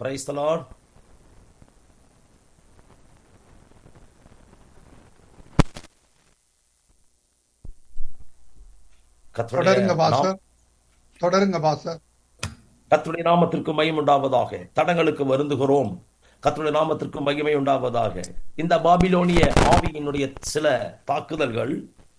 Price the lord தொடருங்க pastor தொடருங்க pastor கத்துடைய நாமத்திற்கு மகிமை உண்டாவதாக தடங்களுக்கு வருந்துகிறோம் கத்துடைய நாமத்திற்கு மகிமை உண்டாவதாக இந்த பாபிலோனிய ஆவியினுடைய சில தாக்குதல்கள்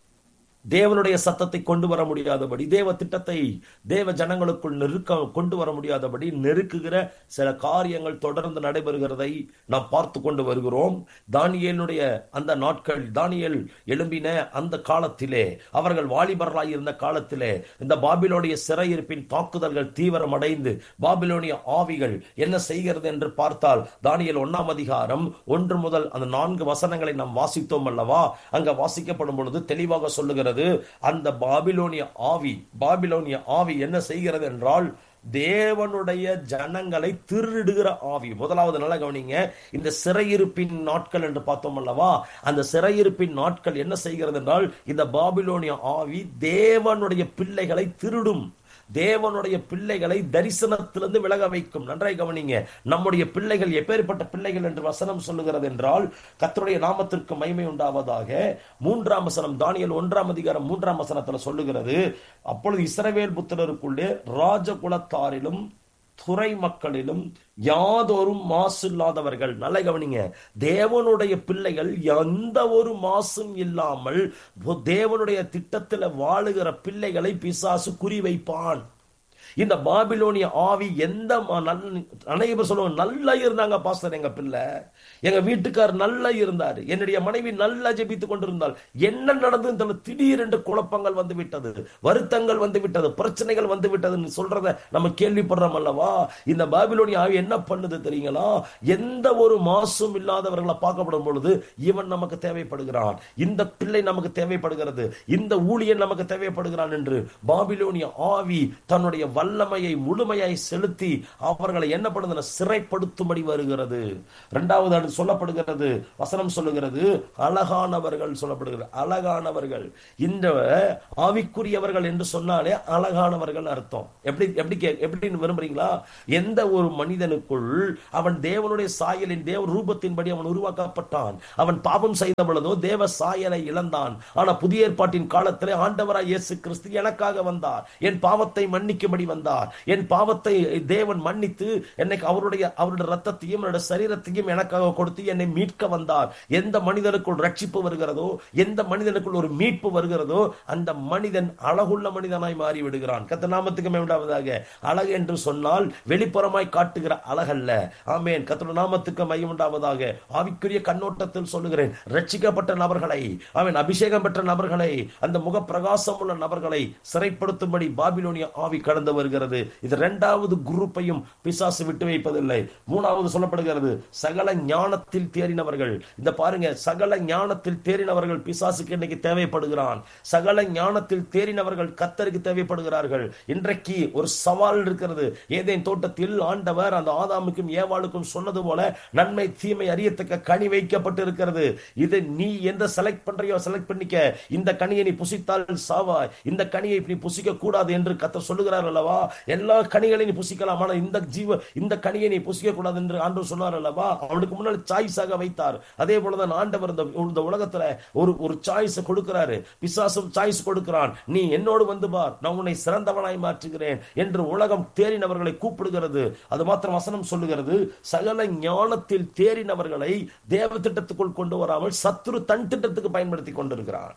தேவனுடைய சத்தத்தை கொண்டு வர முடியாதபடி தேவ திட்டத்தை தேவ ஜனங்களுக்குள் நெருக்க கொண்டு வர முடியாதபடி நெருக்குகிற சில காரியங்கள் தொடர்ந்து நடைபெறுகிறதை நாம் பார்த்து கொண்டு வருகிறோம் தானியேலுடைய அந்த நாட்கள் தானியேல் எழும்பின அந்த காலத்திலே அவர்கள் வாலிபர்களாய் இருந்த காலத்திலே இந்த பாபிலோனிய சிறையிருப்பின் தாக்குதல்கள் தீவிரமடைந்து பாபிலோனிய ஆவிகள் என்ன செய்கிறது என்று பார்த்தால் தானியேல் ஒன்னாம் அதிகாரம் ஒன்று முதல் அந்த நான்கு வசனங்களை நாம் வாசித்தோம் அல்லவா அங்க வாசிக்கப்படும் பொழுது தெளிவாக சொல்லுகிறது அந்த பாபிலோனிய ஆவி பாபிலோனிய ஆவி என்ன செய்கிறது என்றால் தேவனுடைய ஜனங்களை திருடுகிற ஆவி முதலாவது நல்லா கவனிங்க இந்த சிறையிருப்பின் நாட்கள் என்று பார்த்தோம் அல்லவா அந்த சிறையிருப்பின் நாட்கள் என்ன செய்கிறது என்றால் இந்த பாபிலோனிய ஆவி தேவனுடைய பிள்ளைகளை திருடும் தேவனுடைய பிள்ளைகளை தரிசனத்திலிருந்து விலக வைக்கும் நன்றாய் கவனிங்க நம்முடைய பிள்ளைகள் எப்பேற்பட்ட பிள்ளைகள் என்று வசனம் சொல்லுகிறது என்றால் கர்த்தருடைய நாமத்திற்கு மகிமை உண்டாவதாக மூன்றாம் வசனம் தானியல் ஒன்றாம் அதிகாரம் மூன்றாம் வசனத்துல சொல்லுகிறது அப்பொழுது இஸ்ரவேல் புத்திரருக்குள்ளே ராஜகுலத்தாரிலும் துறை மக்களிலும் யாதொரு மாசு இல்லாதவர்கள் நல்ல கவனிங்க தேவனுடைய பிள்ளைகள் எந்த ஒரு மாசும் இல்லாமல் தேவனுடைய திட்டத்தில் வாழுகிற பிள்ளைகளை பிசாசு குறிவைப்பான் இந்த பாபிலோனிய ஆவி எந்த ம- நல்ல அனைவர் சொல்லுவாங்க நல்லா இருந்தாங்க பாஸ்டர் எங்க பிள்ளை எங்க வீட்டுக்கார் நல்லா இருந்தார் என்னுடைய மனைவி நல்லா ஜெபித்துக் கொண்டிருந்தால் என்ன நடந்ததுன்னு தெரியல திடீரென்று குழப்பங்கள் வந்து விட்டது வருத்தங்கள் வந்து விட்டது பிரச்சனைகள் வந்து விட்டதுன்னு சொல்றத நம்ம கேள்விப்படுறோம் அல்லவா இந்த பாபிலோனிய ஆவி என்ன பண்ணுது தெரியுங்களா எந்த ஒரு மாசும் இல்லாதவர்களை பார்க்கப்படும் பொழுது இவன் நமக்கு தேவைப்படுகிறான் இந்த பிள்ளை நமக்கு தேவைப்படுகிறது இந்த ஊழியன் நமக்கு தேவைப்படுகிறான் என்று பாபிலோனிய ஆவி தன்னுடைய வல்லமையை முழுமையாய் செலுத்தி அவர்களை என்ன பண்ணுதுன்னா சிறைப்படுத்தும்படி வருகிறது இரண்டாவது அது சொல்லப்படுகிறது வசனம் சொல்லுகிறது அழகானவர்கள் சொல்லப்படுகிறது அழகானவர்கள் இந்த ஆவிக்குரியவர்கள் என்று சொன்னாலே அழகானவர்கள் அர்த்தம் எப்படி எப்படி கே- எப்படின்னு விரும்புறீங்களா எந்த ஒரு மனிதனுக்குள் அவன் தேவனுடைய சாயலின் தேவ ரூபத்தின்படி அவன் உருவாக்கப்பட்டான் அவன் பாவம் செய்த பொழுதோ தேவ சாயலை இழந்தான் ஆனா புதிய ஏற்பாட்டின் காலத்திலே ஆண்டவராய் இயேசு கிறிஸ்து எனக்காக வந்தார் என் பாவத்தை மன்னிக்கும்படி வந்தார் என் பாவத்தை தேவன் மன்னித்து என்னை அவருடைய அவருடைய ரத்தத்தையும் அவருடைய சரீரத்தையும் எனக்காக கொடுத்து என்னை மீட்க வந்தார் எந்த மனிதனுக்குள் ரட்சிப்பு வருகிறதோ எந்த மனிதனுக்குள் ஒரு மீட்பு வருகிறதோ அந்த மனிதன் அழகுள்ள மனிதனாய் மாறி விடுகிறான் கத்த நாமத்துக்கு மேம்படாவதாக அழகு என்று சொன்னால் வெளிப்புறமாய் காட்டுகிற அழகல்ல ஆமேன் கத்தோட நாமத்துக்கு மையம் உண்டாவதாக ஆவிக்குரிய கண்ணோட்டத்தில் சொல்லுகிறேன் ரட்சிக்கப்பட்ட நபர்களை அவன் அபிஷேகம் பெற்ற நபர்களை அந்த முக பிரகாசம் உள்ள நபர்களை சிறைப்படுத்தும்படி பாபிலோனிய ஆவி கடந்து வருகிறது இது இரண்டாவது குரூப்பையும் பிசாசு விட்டு வைப்பதில்லை மூணாவது சொல்லப்படுகிறது சகல ஞானத்தில் தேறினவர்கள் இந்த பாருங்க சகல ஞானத்தில் தேறினவர்கள் பிசாசுக்கு இன்னைக்கு தேவைப்படுகிறான் சகல ஞானத்தில் தேறினவர்கள் கத்தருக்கு தேவைப்படுகிறார்கள் இன்றைக்கு ஒரு சவால் இருக்கிறது ஏதேன் தோட்டத்தில் ஆண்டவர் அந்த ஆதாமுக்கும் ஏவாளுக்கும் சொன்னது போல நன்மை தீமை அறியத்தக்க கனி வைக்கப்பட்டு இருக்கிறது இது நீ எந்த செலக்ட் பண்றியோ செலக்ட் பண்ணிக்க இந்த கனியை நீ புசித்தால் சாவாய் இந்த கனியை நீ புசிக்க கூடாது என்று கத்தர் சொல்லுகிறார் அல்லவா எல்லா கனிகளையும் நீ புசிக்கலாம் ஆனா இந்த ஜீவ இந்த கனியை நீ புசிக்க கூடாது என்று ஆண்டவர் சொன்னார் அல்லவா அவனுக்கு முன்னால் சாய்ஸாக வைத்தார் அதே போலதான் ஆண்டவர் இந்த இந்த உலகத்துல ஒரு ஒரு சாய்ஸ் கொடுக்கிறாரு பிசாசும் சாய்ஸ் கொடுக்கிறான் நீ என்னோடு வந்து பார் நான் உன்னை சிறந்தவனாய் மாற்றுகிறேன் என்று உலகம் தேறினவர்களை கூப்பிடுகிறது அது மாத்திரம் வசனம் சொல்லுகிறது சகல ஞானத்தில் தேறினவர்களை தேவ திட்டத்துக்குள் கொண்டு வராமல் சத்துரு தன் திட்டத்துக்கு பயன்படுத்தி கொண்டிருக்கிறான்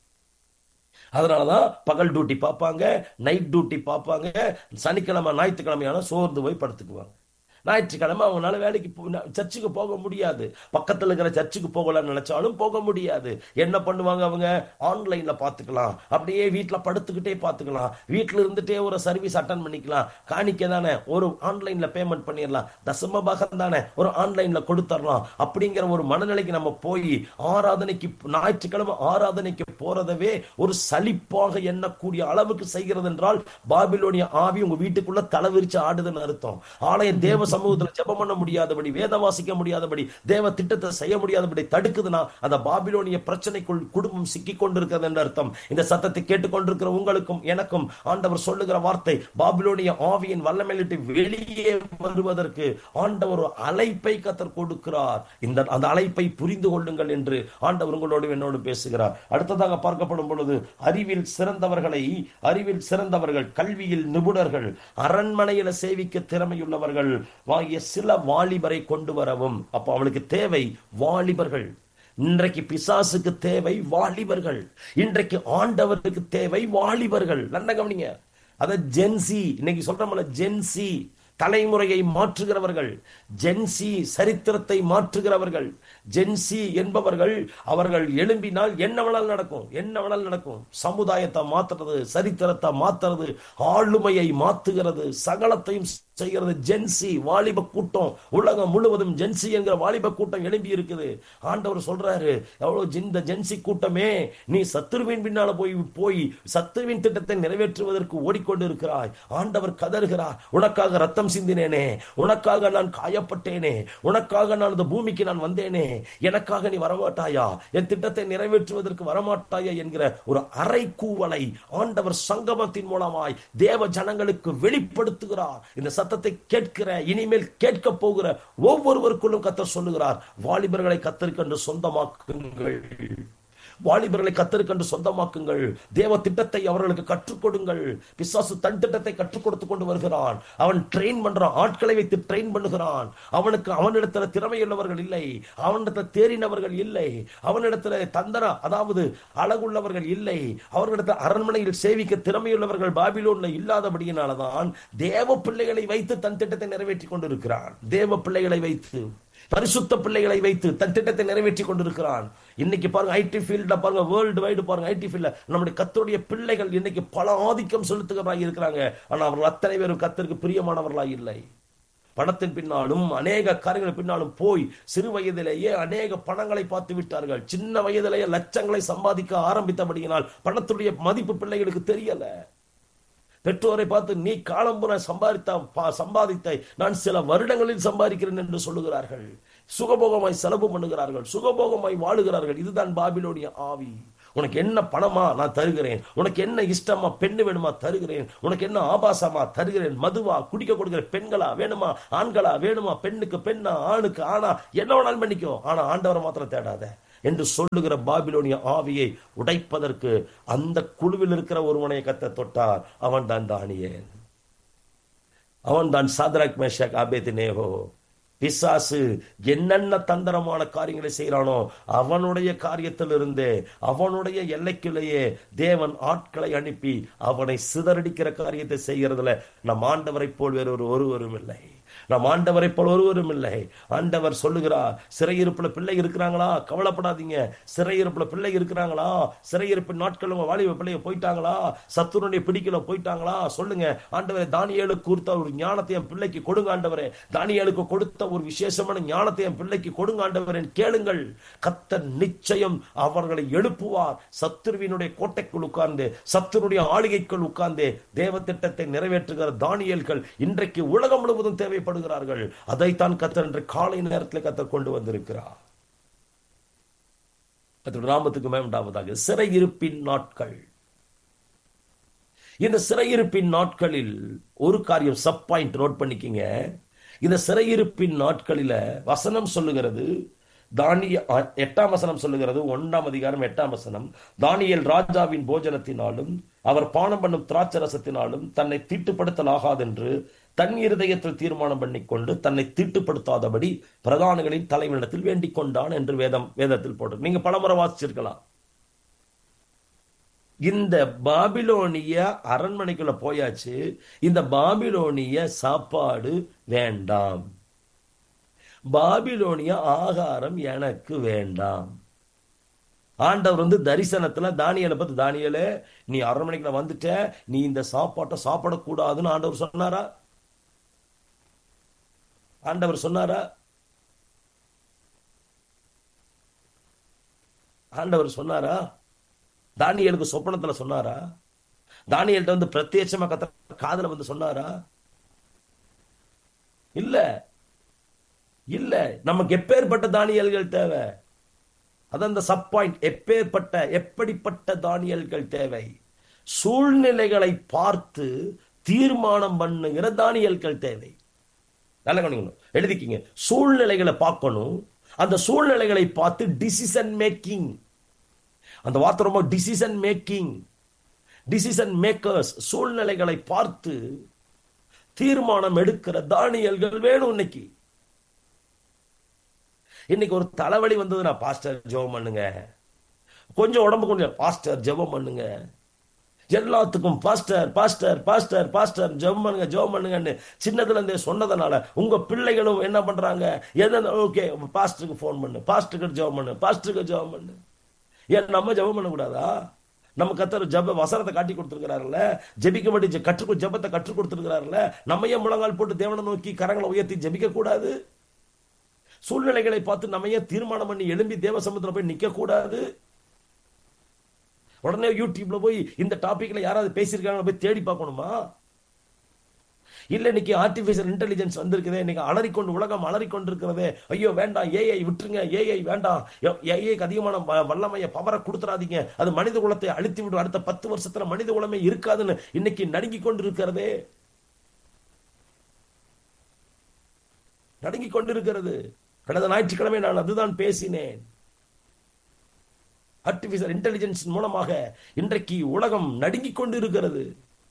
அதனாலதான் பகல் டியூட்டி பார்ப்பாங்க நைட் டியூட்டி பார்ப்பாங்க சனிக்கிழமை ஞாயிற்றுக்கிழமையான சோர்ந்து போய் படுத்துக்குவாங்க ஞாயிற்றுக்கிழமை அவங்களால வேலைக்கு போ- ந- சர்ச்சுக்கு போக முடியாது பக்கத்துல இருக்கிற சர்ச்சுக்கு போகலாம்னு நினைச்சாலும் போக முடியாது என்ன பண்ணுவாங்க அவங்க ஆன்லைன்ல பார்த்துக்கலாம் அப்படியே வீட்ல படுத்துக்கிட்டே பார்த்துக்கலாம் வீட்ல இருந்துட்டே ஒரு சர்வீஸ் அட்டன் பண்ணிக்கலாம் காணிக்க தானே ஒரு ஆன்லைன்ல பேமெண்ட் பண்ணிடலாம் தசம பாகம் தானே ஒரு ஆன்லைன்ல கொடுத்துடலாம் அப்படிங்கிற ஒரு மனநிலைக்கு நம்ம போய் ஆராதனைக்கு ஞாயிற்றுக்கிழமை ஆராதனைக்கு போறதவே ஒரு சலிப்பாக எண்ணக்கூடிய அளவுக்கு செய்கிறது என்றால் பாபிலோனிய ஆவி உங்க வீட்டுக்குள்ள தலை விரிச்சு ஆடுதுன்னு அர்த்தம் ஆலய தேவ சமூகத்துல ஜெபம் பண்ண முடியாதபடி வேத வாசிக்க முடியாதபடி தேவ திட்டத்தை செய்ய முடியாதபடி தடுக்குதுன்னா அந்த பாபிலோனிய பிரச்சனைக்குள் குடும்பம் சிக்கி கொண்டிருக்கிறது என்ற அர்த்தம் இந்த சத்தத்தை கேட்டுக்கொண்டிருக்கிற உங்களுக்கும் எனக்கும் ஆண்டவர் சொல்லுகிற வார்த்தை பாபிலோனிய ஆவியின் வல்லமையிலிட்டு வெளியே வருவதற்கு ஆண்டவர் ஒரு அழைப்பை கத்தர் கொடுக்கிறார் இந்த அந்த அழைப்பை புரிந்து கொள்ளுங்கள் என்று ஆண்டவர் உங்களோடு என்னோடு பேசுகிறார் அடுத்ததாக பார்க்கப்படும் பொழுது அறிவில் சிறந்தவர்களை அறிவில் சிறந்தவர்கள் கல்வியில் நிபுணர்கள் அரண்மனையில சேவிக்க திறமையுள்ளவர்கள் ஆகிய சில வாலிபரை கொண்டு வரவும் அப்போ அவளுக்கு தேவை வாலிபர்கள் இன்றைக்கு பிசாசுக்கு தேவை வாலிபர்கள் இன்றைக்கு ஆண்டவருக்கு தேவை வாலிபர்கள் நல்ல கவனிங்க அத ஜென்சி இன்னைக்கு சொல்றோம்ல ஜென்சி தலைமுறையை மாற்றுகிறவர்கள் ஜென்சி சரித்திரத்தை மாற்றுகிறவர்கள் ஜென்சி என்பவர்கள் அவர்கள் எழும்பினால் என்ன வேணாலும் நடக்கும் என்ன வேணாலும் நடக்கும் சமுதாயத்தை மாத்துறது சரித்திரத்தை மாத்துறது ஆளுமையை மாத்துகிறது சகலத்தையும் செய்கிறது ஜென்சி வாலிப கூட்டம் உலகம் முழுவதும் ஜென்சி என்கிற வாலிப கூட்டம் எழும்பி இருக்குது ஆண்டவர் சொல்றாரு எவ்வளவு இந்த ஜென்சி கூட்டமே நீ சத்துருவின் பின்னால போய் போய் சத்துருவின் திட்டத்தை நிறைவேற்றுவதற்கு ஓடிக்கொண்டு இருக்கிறாய் ஆண்டவர் கதறுகிறார் உனக்காக ரத்தம் சிந்தினேனே உனக்காக நான் காயப்பட்டேனே உனக்காக நான் இந்த பூமிக்கு நான் வந்தேனே எனக்காக நீ வரமாட்டாயா என் திட்டத்தை நிறைவேற்றுவதற்கு வரமாட்டாயா என்கிற ஒரு அரை கூவலை ஆண்டவர் சங்கமத்தின் மூலமாய் தேவ ஜனங்களுக்கு வெளிப்படுத்துகிறார் இந்த சத்தத்தை கேட்கிற இனிமேல் கேட்க போகிற ஒவ்வொருவருக்குள்ளும் கத்தர் சொல்லுகிறார் வாலிபர்களை கத்தருக்கென்று சொந்தமாக்குங்கள் வாலிபர்களை கத்தருக்கென்று சொந்தமாக்குங்கள் தேவ திட்டத்தை அவர்களுக்கு கற்றுக் கொடுங்கள் பிசாசு தன் திட்டத்தை கற்றுக் கொடுத்து கொண்டு வருகிறான் அவன் ட்ரெயின் பண்றான் ஆட்களை வைத்து ட்ரெயின் பண்ணுகிறான் அவனுக்கு அவனிடத்துல திறமையுள்ளவர்கள் இல்லை அவனிடத்துல தேறினவர்கள் இல்லை அவனிடத்துல தந்தரா அதாவது அழகுள்ளவர்கள் இல்லை அவர்களிடத்தில் அரண்மனையில் சேவிக்க திறமையுள்ளவர்கள் பாபிலோன்ல இல்லாதபடியினாலதான் தேவ பிள்ளைகளை வைத்து தன் திட்டத்தை நிறைவேற்றி கொண்டிருக்கிறான் தேவ பிள்ளைகளை வைத்து பரிசுத்த பிள்ளைகளை வைத்து தன் திட்டத்தை நிறைவேற்றி கொண்டிருக்கிறான் இன்னைக்கு பாருங்க ஐடி ஃபீல்ட்ல பாருங்க வேர்ல்டு வைடு பாருங்க ஐடி ஃபீல்ட்ல நம்முடைய கத்தருடைய பிள்ளைகள் இன்னைக்கு பல ஆதிக்கம் செலுத்துகிறவராக இருக்கிறாங்க ஆனா அவர்கள் அத்தனை பேரும் கத்தருக்கு பிரியமானவர்களாக இல்லை பணத்தின் பின்னாலும் அநேக காரியங்கள் பின்னாலும் போய் சிறு வயதிலேயே அநேக பணங்களை பார்த்து விட்டார்கள் சின்ன வயதிலேயே லட்சங்களை சம்பாதிக்க ஆரம்பித்தபடியினால் பணத்துடைய மதிப்பு பிள்ளைகளுக்கு தெரியல பெற்றோரை பார்த்து நீ காலம்புற சம்பாதித்த சம்பாதித்த நான் சில வருடங்களில் சம்பாதிக்கிறேன் என்று சொல்லுகிறார்கள் சுகபோகமாய் செலவு பண்ணுகிறார்கள் சுகபோகமாய் வாழுகிறார்கள் இதுதான் பாபிலோனிய ஆவி உனக்கு என்ன பணமா நான் தருகிறேன் உனக்கு என்ன இஷ்டமா பெண்ணு வேணுமா தருகிறேன் உனக்கு என்ன ஆபாசமா தருகிறேன் மதுவா குடிக்க கொடுக்கிற பெண்களா வேணுமா ஆண்களா வேணுமா பெண்ணுக்கு பெண்ணா ஆணுக்கு ஆனா என்ன வேணாலும் பண்ணிக்கோ ஆனா ஆண்டவரை மாத்திரம் தேடாத என்று சொல்லுகிற பாபிலோனிய ஆவியை உடைப்பதற்கு அந்த குழுவில் இருக்கிற ஒருவனை கத்த தொட்டார் அவன் தான் தானியேன் அவன் தான் சாத்ராக் மேஷக் ஆபேத் நேஹோ பிசாசு என்னென்ன தந்திரமான காரியங்களை செய்யறானோ அவனுடைய காரியத்திலிருந்தே அவனுடைய எல்லைக்குள்ளேயே தேவன் ஆட்களை அனுப்பி அவனை சிதறடிக்கிற காரியத்தை செய்கிறதுல நம் ஆண்டவரை போல் வேறு ஒரு ஒருவரும் இல்லை நம் ஆண்டவரை போல் ஒருவரும் இல்லை ஆண்டவர் சொல்லுகிறார் சிறையிருப்புல பிள்ளை இருக்கிறாங்களா கவலைப்படாதீங்க சிறையிருப்புல பிள்ளை இருக்கிறாங்களா சிறையிருப்பு நாட்கள் உங்க வாலிப பிள்ளைய போயிட்டாங்களா சத்துருடைய பிடிக்கல போயிட்டாங்களா சொல்லுங்க ஆண்டவரை தானியலுக்கு கொடுத்த ஒரு ஞானத்தை என் பிள்ளைக்கு கொடுங்க ஆண்டவரே தானியலுக்கு கொடுத்த ஒரு விசேஷமான ஞானத்தை என் பிள்ளைக்கு கொடுங்க ஆண்டவரே கேளுங்கள் கத்தர் நிச்சயம் அவர்களை எழுப்புவார் சத்துருவினுடைய கோட்டைக்குள் உட்கார்ந்து சத்துருடைய ஆளிகைக்குள் உட்கார்ந்து தேவ திட்டத்தை நிறைவேற்றுகிற தானியல்கள் இன்றைக்கு உலகம் முழுவதும் தேவைப்படுகிறார்கள் அதைத்தான் கத்தர் இன்று காலை நேரத்தில் கத்தர் கொண்டு வந்திருக்கிறார் கத்தருடைய நாமத்துக்கு மேம்படாவதாக சிறையிருப்பின் நாட்கள் இந்த சிறையிருப்பின் நாட்களில் ஒரு காரியம் சப் பாயிண்ட் நோட் பண்ணிக்கிங்க இந்த சிறையிருப்பின் நாட்களில வசனம் சொல்லுகிறது தானிய எட்டாம் வசனம் சொல்லுகிறது ஒன்றாம் அதிகாரம் எட்டாம் வசனம் தானியல் ராஜாவின் போஜனத்தினாலும் அவர் பானம் பண்ணும் திராட்சரசத்தினாலும் தன்னை தீட்டுப்படுத்தலாகாதென்று தன் இருதயத்தில் தீர்மானம் பண்ணிக்கொண்டு தன்னை தீட்டுப்படுத்தாதபடி பிரதானிகளின் தலைவனிடத்தில் வேண்டிக் கொண்டான் என்று வேதம் வேதத்தில் போட்டு நீங்க பலமுறை வாசிச்சிருக்கலாம் இந்த பாபிலோனிய அரண்மனைக்குள்ள போயாச்சு இந்த பாபிலோனிய சாப்பாடு வேண்டாம் பாபிலோனிய ஆகாரம் எனக்கு வேண்டாம் ஆண்டவர் வந்து தரிசனத்துல தானியலை பத்தி தானியலே நீ அரண்மனைக்குள்ள வந்துட்ட நீ இந்த சாப்பாட்டை சாப்பிடக்கூடாதுன்னு ஆண்டவர் சொன்னாரா ஆண்டவர் சொன்னாரா ஆண்டவர் சொன்னாரா தானியலுக்கு சொப்பனத்துல சொன்னாரா தானியல்கிட்ட வந்து பிரத்யட்சமா கத்த காதல வந்து சொன்னாரா இல்ல நமக்கு எப்பேற்பட்ட தானியல்கள் தேவை அதான் அந்த சப் பாயிண்ட் எப்பேற்பட்ட எப்படிப்பட்ட தானியல்கள் தேவை சூழ்நிலைகளை பார்த்து தீர்மானம் பண்ணுகிற தானியல்கள் தேவை நல்ல கவனிக்கணும் எழுதிக்கிங்க சூழ்நிலைகளை பார்க்கணும் அந்த சூழ்நிலைகளை பார்த்து டிசிஷன் மேக்கிங் அந்த வார்த்தை ரொம்ப டிசிஷன் மேக்கிங் டிசிஷன் மேக்கர்ஸ் சூழ்நிலைகளை பார்த்து தீர்மானம் எடுக்கிற தானியல்கள் வேணும் இன்னைக்கு இன்னைக்கு ஒரு தலைவலி வந்ததுன்னா பாஸ்டர் ஜெபம் பண்ணுங்க கொஞ்சம் உடம்பு கொஞ்சம் பாஸ்டர் ஜெபம் பண்ணுங்க எல்லாத்துக்கும் பாஸ்டர் பாஸ்டர் பாஸ்டர் பாஸ்டர் ஜெபம் பண்ணுங்க ஜெபம் பண்ணுங்கன்னு சின்னதுல இருந்தே சொன்னதுனால உங்க பிள்ளைகளும் என்ன பண்றாங்க எந்த ஓகே பாஸ்டருக்கு ஃபோன் பண்ணு பாஸ்டருக்கு ஜெபம் பண்ணு பாஸ்டருக்கு ஜெபம் பண்ணு ஏன் நம்ம ஜெபம் பண்ணக்கூடாதா நம்ம கத்தர் ஜப வசனத்தை காட்டி கொடுத்துருக்கிறாருல்ல ஜெபிக்க வேண்டிய கற்றுக் ஜபத்தை கற்றுக் கொடுத்துருக்கிறாருல்ல நம்ம ஏன் முழங்கால் போட்டு தேவனை நோக்கி கரங்களை உயர்த்தி ஜெபிக்க கூடாது சூழ்நிலைகளை பார்த்து நம்ம ஏன் தீர்மானம் பண்ணி எழும்பி தேவ சமுத்திரம் போய் நிக்க கூடாது உடனே யூடியூப்ல போய் இந்த டாபிக்ல யாராவது பேசியிருக்காங்க போய் தேடி பார்க்கணுமா இல்ல இன்னைக்கு ஆர்டிபிஷியல் இன்டெலிஜென்ஸ் வந்திருக்குதே இன்னைக்கு அலறிக்கொண்டு உலகம் அலறிக்கொண்டிருக்கிறதே ஐயோ வேண்டாம் ஏஐ விட்டுருங்க ஏஐ வேண்டாம் ஏஐக்கு அதிகமான வல்லமைய பவரை கொடுத்துறாதீங்க அது மனித குலத்தை அழித்து விடும் அடுத்த பத்து வருஷத்துல மனித குலமே இருக்காதுன்னு இன்னைக்கு நடுங்கி கொண்டிருக்கிறதே நடுங்கி கொண்டிருக்கிறது கடந்த ஞாயிற்றுக்கிழமை நான் அதுதான் பேசினேன் ஆர்டிபிஷியல் இன்டெலிஜென்ஸ் மூலமாக இன்றைக்கு உலகம் நடுங்கிக் கொண்டிருக்கிறது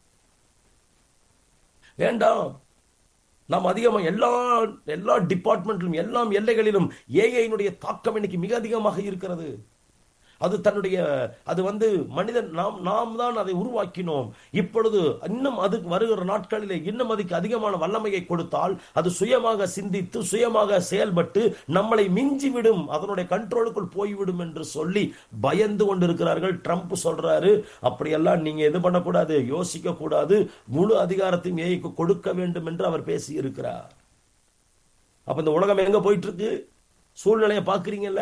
வேண்டாம் நாம் அதிகமாக எல்லா எல்லா டிபார்ட்மெண்ட்டிலும் எல்லாம் எல்லைகளிலும் ஏஐனுடைய தாக்கம் இன்னைக்கு மிக அதிகமாக இருக்கிறது அது தன்னுடைய அது வந்து மனிதன் நாம் நாம் தான் அதை உருவாக்கினோம் இப்பொழுது இன்னும் அது வருகிற நாட்களிலே இன்னும் அதுக்கு அதிகமான வல்லமையை கொடுத்தால் அது சுயமாக சிந்தித்து சுயமாக செயல்பட்டு நம்மளை மிஞ்சிவிடும் அதனுடைய கண்ட்ரோலுக்குள் போய்விடும் என்று சொல்லி பயந்து கொண்டிருக்கிறார்கள் ட்ரம்ப் சொல்றாரு அப்படியெல்லாம் நீங்க எது பண்ணக்கூடாது யோசிக்க கூடாது முழு அதிகாரத்தையும் ஏஐக்கு கொடுக்க வேண்டும் என்று அவர் பேசி இருக்கிறார் அப்ப இந்த உலகம் எங்க போயிட்டு இருக்கு சூழ்நிலையை பாக்குறீங்கல்ல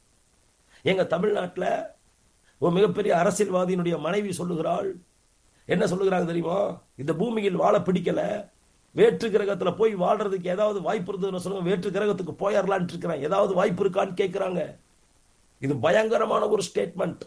எங்க தமிழ்நாட்டில் ஒரு மிகப்பெரிய அரசியல்வாதியினுடைய மனைவி சொல்லுகிறாள் என்ன சொல்லுகிறாங்க தெரியுமா இந்த பூமியில் வாழ பிடிக்கல வேற்று கிரகத்துல போய் வாழ்றதுக்கு ஏதாவது வாய்ப்பு இருந்ததுன்னு சொல்லுங்க வேற்று கிரகத்துக்கு போயிடலான் இருக்கிறேன் ஏதாவது வாய்ப்பு இருக்கான்னு கேட்கிறாங்க இது பயங்கரமான ஒரு ஸ்டேட்மெண்ட்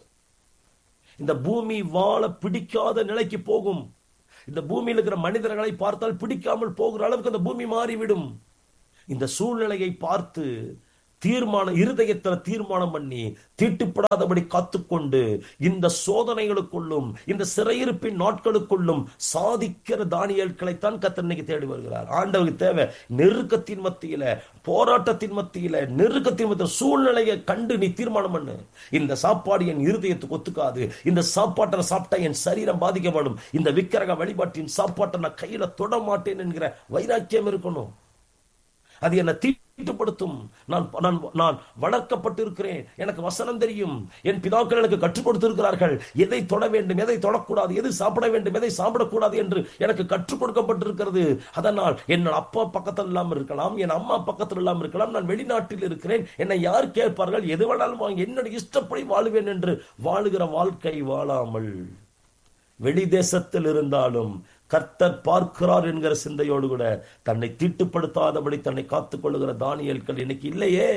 இந்த பூமி வாழ பிடிக்காத நிலைக்கு போகும் இந்த பூமியில் இருக்கிற மனிதர்களை பார்த்தால் பிடிக்காமல் போகிற அளவுக்கு அந்த பூமி மாறிவிடும் இந்த சூழ்நிலையை பார்த்து தீர்மானம் இருதயத்தில் தீர்மானம் பண்ணி தீட்டுப்படாதபடி காத்துக்கொண்டு இந்த சோதனைகளுக்குள்ளும் இந்த சிறையிருப்பின் நாட்களுக்குள்ளும் சாதிக்கிற தானியல்களைத்தான் கத்தர் இன்னைக்கு தேடி வருகிறார் ஆண்டவருக்கு தேவை நெருக்கத்தின் மத்தியில போராட்டத்தின் மத்தியில நெருக்கத்தின் மத்தியில சூழ்நிலையை கண்டு நீ தீர்மானம் பண்ணு இந்த சாப்பாடு என் இருதயத்துக்கு ஒத்துக்காது இந்த சாப்பாட்டை சாப்பிட்டா என் சரீரம் பாதிக்கப்படும் இந்த விக்கிரக வழிபாட்டின் சாப்பாட்டை நான் கையில தொட மாட்டேன் என்கிற வைராக்கியம் இருக்கணும் அது என்ன தீட்டுப்படுத்தும் நான் நான் நான் வளர்க்கப்பட்டிருக்கிறேன் எனக்கு வசனம் தெரியும் என் பிதாக்கள் எனக்கு கற்றுக் கொடுத்திருக்கிறார்கள் எதை தொட வேண்டும் எதை தொடக்கூடாது எது சாப்பிட வேண்டும் எதை சாப்பிடக்கூடாது என்று எனக்கு கற்றுக் கொடுக்கப்பட்டிருக்கிறது அதனால் என் அப்பா பக்கத்தில் இல்லாமல் இருக்கலாம் என் அம்மா பக்கத்தில் இல்லாமல் இருக்கலாம் நான் வெளிநாட்டில் இருக்கிறேன் என்னை யார் கேட்பார்கள் எது வேணாலும் வாங்க என்னுடைய இஷ்டப்படி வாழுவேன் என்று வாழுகிற வாழ்க்கை வாழாமல் வெளி தேசத்தில் இருந்தாலும் கர்த்தர் பார்க்கிறார் என்கிற சிந்தையோடு கூட தன்னை தீட்டுப்படுத்தாதபடி தன்னை காத்துக் கொள்ளுகிற தானியல்கள் இன்னைக்கு இல்லையே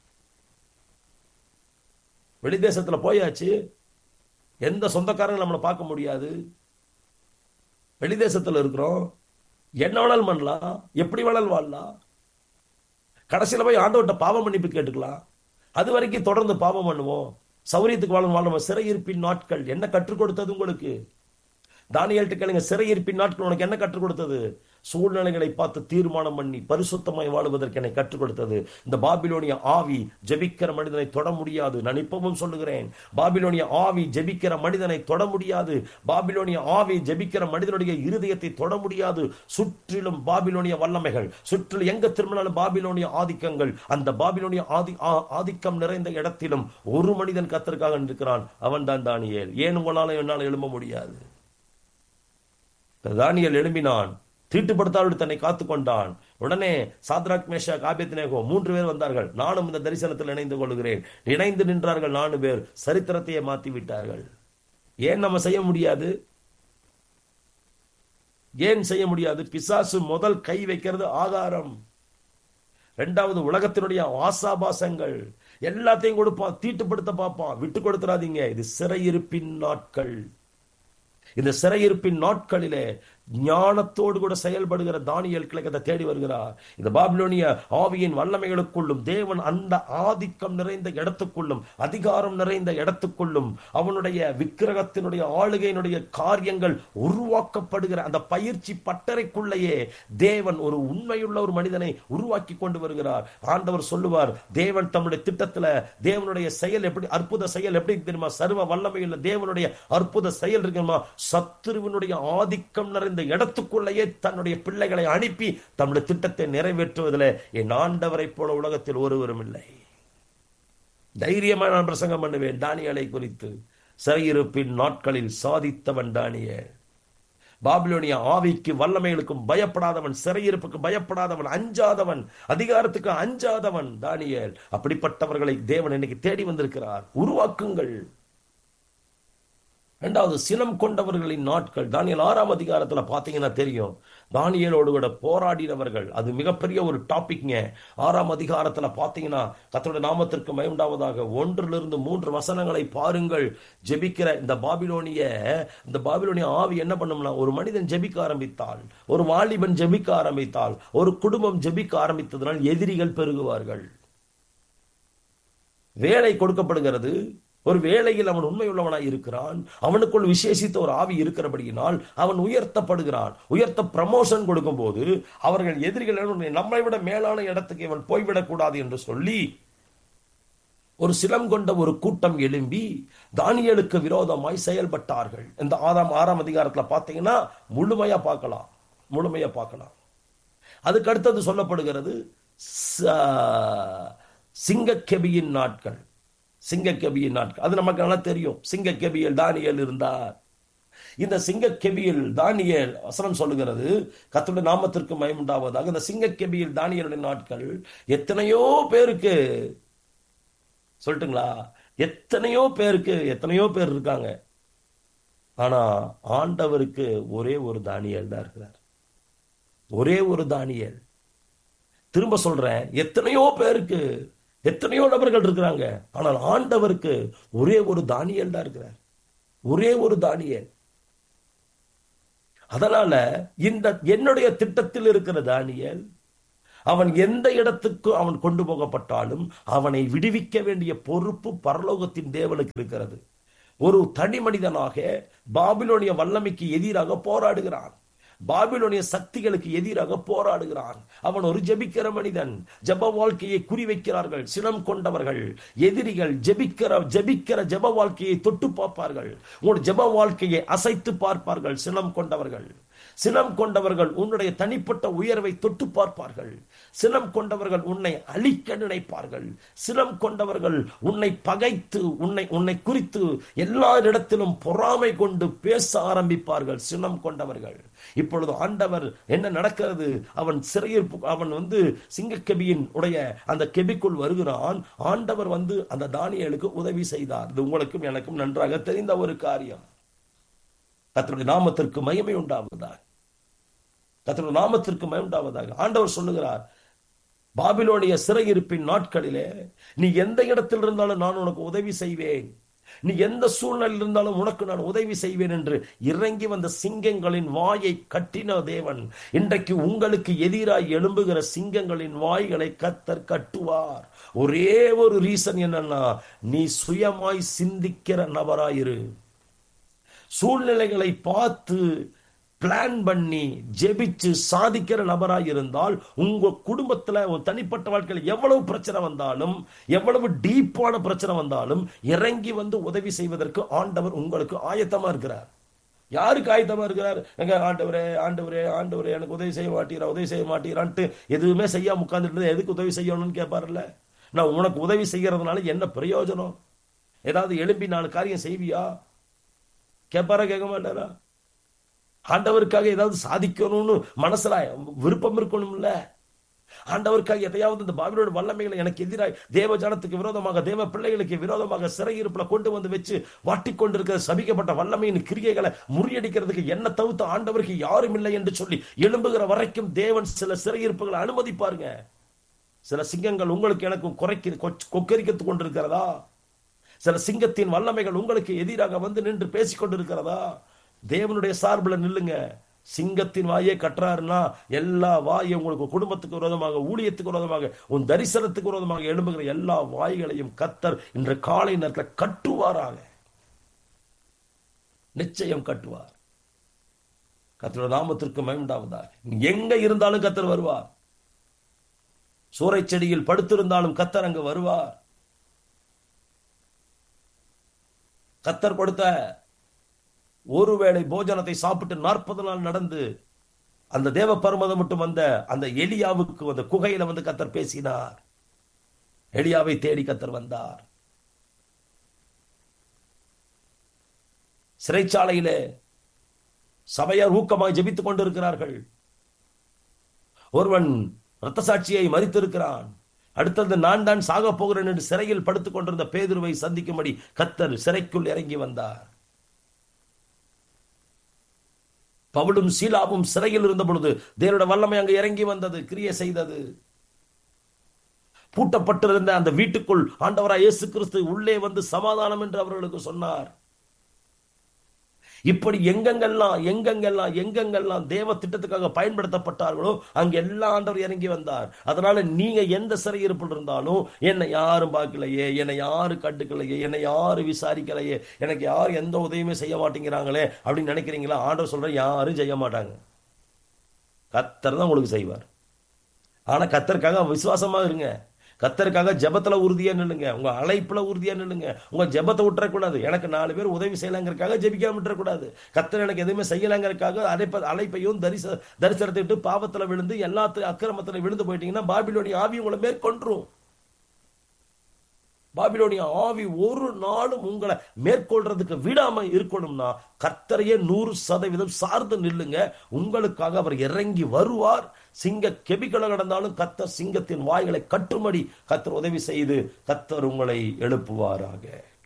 வெளிதேசத்துல போயாச்சு எந்த சொந்தக்காரங்களும் நம்மளை பார்க்க முடியாது வெளிதேசத்துல இருக்கிறோம் என்ன வேணாலும் பண்ணலாம் எப்படி வேணாலும் வாழலாம் கடைசியில போய் ஆண்டவர்கிட்ட பாவம் மன்னிப்பு கேட்டுக்கலாம் அது வரைக்கும் தொடர்ந்து பாவம் பண்ணுவோம் சௌரியத்துக்கு வாழும் வாழும் சிறையிருப்பின் நாட்கள் என்ன கற்றுக் கொடுத்தது உங்களுக்கு தானியல்கிட்ட கேளுங்க சிறையிருப்பின் நாட்கள் உனக்கு என்ன கற்றுக் கொடுத்தது சூழ்நிலைகளை பார்த்து தீர்மானம் பண்ணி பரிசுத்தமாய் வாழுவதற்கு என்னை கற்றுக் கொடுத்தது இந்த பாபிலோனிய ஆவி ஜெபிக்கிற மனிதனை தொட முடியாது நான் இப்பவும் சொல்லுகிறேன் பாபிலோனிய ஆவி ஜெபிக்கிற மனிதனை தொட முடியாது பாபிலோனிய ஆவி ஜெபிக்கிற மனிதனுடைய இருதயத்தை தொட முடியாது சுற்றிலும் பாபிலோனிய வல்லமைகள் சுற்றிலும் எங்க திரும்பினாலும் பாபிலோனிய ஆதிக்கங்கள் அந்த பாபிலோனிய ஆதி ஆதிக்கம் நிறைந்த இடத்திலும் ஒரு மனிதன் கத்திற்காக இருக்கிறான் அவன் தான் தானியேல் ஏன் உங்களால என்னால் எழும்ப முடியாது தானியல் எழும்பினான் தீட்டுப்படுத்தாவிட்டு தன்னை காத்து கொண்டான் உடனே சாத்ராக் மேஷா காபியத்தினேகோ மூன்று பேர் வந்தார்கள் நானும் இந்த தரிசனத்தில் இணைந்து கொள்கிறேன் இணைந்து நின்றார்கள் நாலு பேர் சரித்திரத்தையே மாத்தி விட்டார்கள் ஏன் நம்ம செய்ய முடியாது ஏன் செய்ய முடியாது பிசாசு முதல் கை வைக்கிறது ஆதாரம் ரெண்டாவது உலகத்தினுடைய ஆசாபாசங்கள் எல்லாத்தையும் கொடுப்பான் தீட்டுப்படுத்த பார்ப்பான் விட்டு கொடுத்துறாதீங்க இது சிறையிருப்பின் நாட்கள் இந்த சிறையிருப்பின் நாட்களிலே ஞானத்தோடு கூட செயல்படுகிற தானியல் கிழக்கத்தை தேடி வருகிறார் இந்த பாபிலோனிய ஆவியின் வல்லமைகளுக்குள்ளும் தேவன் அந்த ஆதிக்கம் நிறைந்த இடத்துக்குள்ளும் அதிகாரம் நிறைந்த இடத்துக்குள்ளும் அவனுடைய விக்கிரகத்தினுடைய ஆளுகையினுடைய காரியங்கள் உருவாக்கப்படுகிற அந்த பயிற்சி பட்டறைக்குள்ளேயே தேவன் ஒரு உண்மையுள்ள ஒரு மனிதனை உருவாக்கி கொண்டு வருகிறார் ஆண்டவர் சொல்லுவார் தேவன் தம்முடைய திட்டத்துல தேவனுடைய செயல் எப்படி அற்புத செயல் எப்படி தெரியுமா சர்வ வல்லமையுள்ள தேவனுடைய அற்புத செயல் இருக்குமா சத்துருவினுடைய ஆதிக்கம் நிறைந்த இடத்துக்குள்ளேயே தன்னுடைய பிள்ளைகளை அனுப்பி தம்முடைய திட்டத்தை நிறைவேற்றுவதில் என் ஆண்டவரை போல உலகத்தில் ஒருவரும் இல்லை தைரியமா நான் பிரசங்கம் பண்ணுவேன் தானியலை குறித்து சிறையிருப்பின் நாட்களில் சாதித்தவன் தானிய பாபிலோனிய ஆவிக்கு வல்லமைகளுக்கும் பயப்படாதவன் சிறையிருப்புக்கு பயப்படாதவன் அஞ்சாதவன் அதிகாரத்துக்கு அஞ்சாதவன் தானியல் அப்படிப்பட்டவர்களை தேவன் இன்னைக்கு தேடி வந்திருக்கிறார் உருவாக்குங்கள் ரெண்டாவது சினம் கொண்டவர்களின் நாட்கள் தானியல் ஆறாம் அதிகாரத்துல பாத்தீங்கன்னா தெரியும் தானியலோடு கூட போராடினவர்கள் அது மிகப்பெரிய ஒரு டாபிக்ங்க ஆறாம் அதிகாரத்துல பாத்தீங்கன்னா கத்தோட நாமத்திற்கு மயமுண்டாவதாக ஒன்றிலிருந்து மூன்று வசனங்களை பாருங்கள் ஜெபிக்கிற இந்த பாபிலோனிய இந்த பாபிலோனிய ஆவி என்ன பண்ணும்னா ஒரு மனிதன் ஜெபிக்க ஆரம்பித்தால் ஒரு வாலிபன் ஜெபிக்க ஆரம்பித்தால் ஒரு குடும்பம் ஜெபிக்க ஆரம்பித்ததனால் எதிரிகள் பெருகுவார்கள் வேலை கொடுக்கப்படுகிறது ஒரு வேளையில் அவன் உண்மையுள்ளவனாய் இருக்கிறான் அவனுக்குள் விசேஷித்த ஒரு ஆவி இருக்கிறபடியினால் அவன் உயர்த்தப்படுகிறான் உயர்த்த ப்ரமோஷன் கொடுக்கும் போது அவர்கள் எதிரிகள் நம்மை விட மேலான இடத்துக்கு இவன் போய்விடக் கூடாது என்று சொல்லி ஒரு சிலம் கொண்ட ஒரு கூட்டம் எழும்பி தானியலுக்கு விரோதமாய் செயல்பட்டார்கள் இந்த ஆறாம் ஆறாம் அதிகாரத்துல பாத்தீங்கன்னா முழுமையா பார்க்கலாம் முழுமையா பார்க்கலாம் அதுக்கு அடுத்தது சொல்லப்படுகிறது சிங்கக்கெபியின் நாட்கள் சிங்கக்கெபியின் நாட்கள் அது நமக்கு நல்லா தெரியும் சிங்கக்கெபியில் தானியல் இருந்தார் இந்த சிங்கக்கெபியில் தானியல் வசனம் சொல்லுகிறது கத்துடைய நாமத்திற்கு மயமுண்டாவதாக இந்த சிங்கக்கெபியில் தானியலுடைய நாட்கள் எத்தனையோ பேருக்கு சொல்லட்டுங்களா எத்தனையோ பேருக்கு எத்தனையோ பேர் இருக்காங்க ஆனா ஆண்டவருக்கு ஒரே ஒரு தானியல் தான் இருக்கிறார் ஒரே ஒரு தானியல் திரும்ப சொல்றேன் எத்தனையோ பேருக்கு எத்தனையோ நபர்கள் இருக்கிறாங்க ஆனால் ஆண்டவருக்கு ஒரே ஒரு தானியல் தான் இருக்கிறார் ஒரே ஒரு தானியல் அதனால இந்த என்னுடைய திட்டத்தில் இருக்கிற தானியல் அவன் எந்த இடத்துக்கு அவன் கொண்டு போகப்பட்டாலும் அவனை விடுவிக்க வேண்டிய பொறுப்பு பரலோகத்தின் தேவனுக்கு இருக்கிறது ஒரு தனி மனிதனாக பாபிலோனிய வல்லமைக்கு எதிராக போராடுகிறான் பாபிலோனிய சக்திகளுக்கு எதிராக போராடுகிறான் அவன் ஒரு ஜெபிக்கிற மனிதன் ஜப வாழ்க்கையை குறிவைக்கிறார்கள் சினம் கொண்டவர்கள் எதிரிகள் ஜெபிக்கிற ஜெபிக்கிற ஜப வாழ்க்கையை தொட்டு பார்ப்பார்கள் உன் ஜப வாழ்க்கையை அசைத்து பார்ப்பார்கள் சினம் கொண்டவர்கள் சினம் கொண்டவர்கள் உன்னுடைய தனிப்பட்ட உயர்வை தொட்டு பார்ப்பார்கள் சினம் கொண்டவர்கள் உன்னை அழிக்க நினைப்பார்கள் சினம் கொண்டவர்கள் உன்னை பகைத்து உன்னை உன்னை குறித்து எல்லா இடத்திலும் பொறாமை கொண்டு பேச ஆரம்பிப்பார்கள் சினம் கொண்டவர்கள் இப்பொழுது ஆண்டவர் என்ன நடக்கிறது அவன் சிறையில் அவன் வந்து சிங்கக்கெபியின் உடைய அந்த கெபிக்குள் வருகிறான் ஆண்டவர் வந்து அந்த தானியலுக்கு உதவி செய்தார் இது உங்களுக்கும் எனக்கும் நன்றாக தெரிந்த ஒரு காரியம் கத்தருடைய நாமத்திற்கு மகிமை உண்டாவதாக கத்தருடைய நாமத்திற்கு மயம் உண்டாவதாக ஆண்டவர் சொல்லுகிறார் பாபிலோனிய சிறையிருப்பின் நாட்களிலே நீ எந்த இடத்தில் இருந்தாலும் நான் உனக்கு உதவி செய்வேன் நீ எந்த சூழ்நிலையில் இருந்தாலும் உனக்கு நான் உதவி செய்வேன் என்று இறங்கி வந்த சிங்கங்களின் வாயை கட்டின தேவன் இன்றைக்கு உங்களுக்கு எதிராய் எழும்புகிற சிங்கங்களின் வாய்களை கத்தர் கட்டுவார் ஒரே ஒரு ரீசன் என்னன்னா நீ சுயமாய் சிந்திக்கிற நபராயிரு சூழ்நிலைகளை பார்த்து பிளான் பண்ணி ஜெபிச்சு சாதிக்கிற நபராக இருந்தால் உங்க குடும்பத்துல ஒரு தனிப்பட்ட வாழ்க்கையில் எவ்வளவு பிரச்சனை வந்தாலும் எவ்வளவு டீப்பான பிரச்சனை வந்தாலும் இறங்கி வந்து உதவி செய்வதற்கு ஆண்டவர் உங்களுக்கு ஆயத்தமா இருக்கிறார் யாருக்கு ஆயத்தமா இருக்கிறார் எங்க ஆண்டவரே ஆண்டவரே ஆண்டவரே எனக்கு உதவி செய்ய மாட்டீரா உதவி செய்ய மாட்டீரான்ட்டு எதுவுமே செய்யாம உட்கார்ந்துட்டு எதுக்கு உதவி செய்யணும்னு கேட்பார்ல நான் உனக்கு உதவி செய்யறதுனால என்ன பிரயோஜனம் ஏதாவது எழும்பி நாலு காரியம் செய்வியா கேட்பாரா கேட்க மாட்டாரா ஆண்டவருக்காக ஏதாவது சாதிக்கணும்னு மனசுல விருப்பம் இருக்கணும்ல ஆண்டவருக்காக எதையாவது இந்த பாபிலோட வல்லமைகளை எனக்கு எதிராக தேவ ஜனத்துக்கு விரோதமாக தேவ பிள்ளைகளுக்கு விரோதமாக சிறையிருப்புல கொண்டு வந்து வச்சு வாட்டி கொண்டிருக்கிற சபிக்கப்பட்ட வல்லமையின் கிரியைகளை முறியடிக்கிறதுக்கு என்ன தவிர்த்து ஆண்டவருக்கு யாரும் இல்லை என்று சொல்லி எழும்புகிற வரைக்கும் தேவன் சில சிறையிருப்புகளை அனுமதிப்பாருங்க சில சிங்கங்கள் உங்களுக்கு எனக்கு குறைக்க கொக்கரித்துக் கொண்டிருக்கிறதா சில சிங்கத்தின் வல்லமைகள் உங்களுக்கு எதிராக வந்து நின்று பேசிக் கொண்டிருக்கிறதா தேவனுடைய சார்பில் நில்லுங்க சிங்கத்தின் வாயே கட்டுறாருன்னா எல்லா வாயும் உங்களுக்கு குடும்பத்துக்கு விரோதமாக ஊழியத்துக்கு விரோதமாக உன் தரிசனத்துக்கு விரோதமாக எழும்புகிற எல்லா வாய்களையும் கத்தர் இன்று காலை நேரத்தில் கட்டுவாராக நிச்சயம் கட்டுவார் கத்தரோட நாமத்திற்கு மயமுண்டாவதாக எங்க இருந்தாலும் கத்தர் வருவார் சூறை செடியில் படுத்திருந்தாலும் கத்தர் அங்கு வருவார் கத்தர் கொடுத்த ஒருவேளை போஜனத்தை சாப்பிட்டு நாற்பது நாள் நடந்து அந்த தேவ பருமதம் மட்டும் வந்த அந்த எலியாவுக்கு அந்த குகையில வந்து கத்தர் பேசினார் எலியாவை தேடி கத்தர் வந்தார் சிறைச்சாலையிலே சபையார் ஊக்கமாக ஜெபித்துக் கொண்டிருக்கிறார்கள் ஒருவன் இரத்த சாட்சியை மறித்திருக்கிறான் அடுத்தது நான் தான் சாக போகிறேன் என்று சிறையில் படுத்துக் கொண்டிருந்த பேதுருவை சந்திக்கும்படி கத்தர் சிறைக்குள் இறங்கி வந்தார் பவுலும் சீலாவும் சிறையில் இருந்த பொழுது தேவனுடைய வல்லமை அங்கு இறங்கி வந்தது கிரிய செய்தது பூட்டப்பட்டிருந்த அந்த வீட்டுக்குள் ஆண்டவராய் இயேசு கிறிஸ்து உள்ளே வந்து சமாதானம் என்று அவர்களுக்கு சொன்னார் இப்படி எங்கெங்கெல்லாம் எங்கெங்கெல்லாம் எங்கெங்கெல்லாம் தேவ திட்டத்துக்காக பயன்படுத்தப்பட்டார்களோ அங்க எல்லா ஆண்டவர் இறங்கி வந்தார் அதனால நீங்க எந்த சிறையிருப்பில் இருந்தாலும் என்னை யாரும் பார்க்கலையே என்னை யாரும் கண்டுக்கலையே என்னை யாரும் விசாரிக்கலையே எனக்கு யாரும் எந்த உதவியுமே செய்ய மாட்டேங்கிறாங்களே அப்படின்னு நினைக்கிறீங்களா ஆண்டவர் சொல்ற யாரும் செய்ய மாட்டாங்க கத்தர் தான் உங்களுக்கு செய்வார் ஆனா கத்தருக்காக விசுவாசமா இருங்க கத்தருக்காக ஜெபத்துல உறுதியா நில்லுங்க உங்க அழைப்புல உறுதியா நில்லுங்க உங்க ஜெபத்தை விட்டுறக்கூடாது எனக்கு நாலு பேர் உதவி செய்யலாங்கிறதுக்காக ஜெபிக்காம விட்டுறக்கூடாது கத்தர் எனக்கு எதுவுமே செய்யலாங்கிறதுக்காக அழைப்ப அழைப்பையும் தரிச தரிசனத்தை விட்டு பாவத்துல விழுந்து எல்லாத்தையும் அக்கிரமத்துல விழுந்து போயிட்டீங்கன்னா பாபிலோடைய ஆவி உங்களை மேற்கொன்றும் பாபிலோனிய ஆவி ஒரு நாளும் உங்களை மேற்கொள்றதுக்கு விடாம இருக்கணும்னா கர்த்தரையே நூறு சதவீதம் சார்ந்து நில்லுங்க உங்களுக்காக அவர் இறங்கி வருவார் சிங்க கெபிகளை கடந்தாலும் கத்தர் சிங்கத்தின் வாய்களை கட்டும்படி கத்தர் உதவி செய்து கத்தர் உங்களை எழுப்புவாராக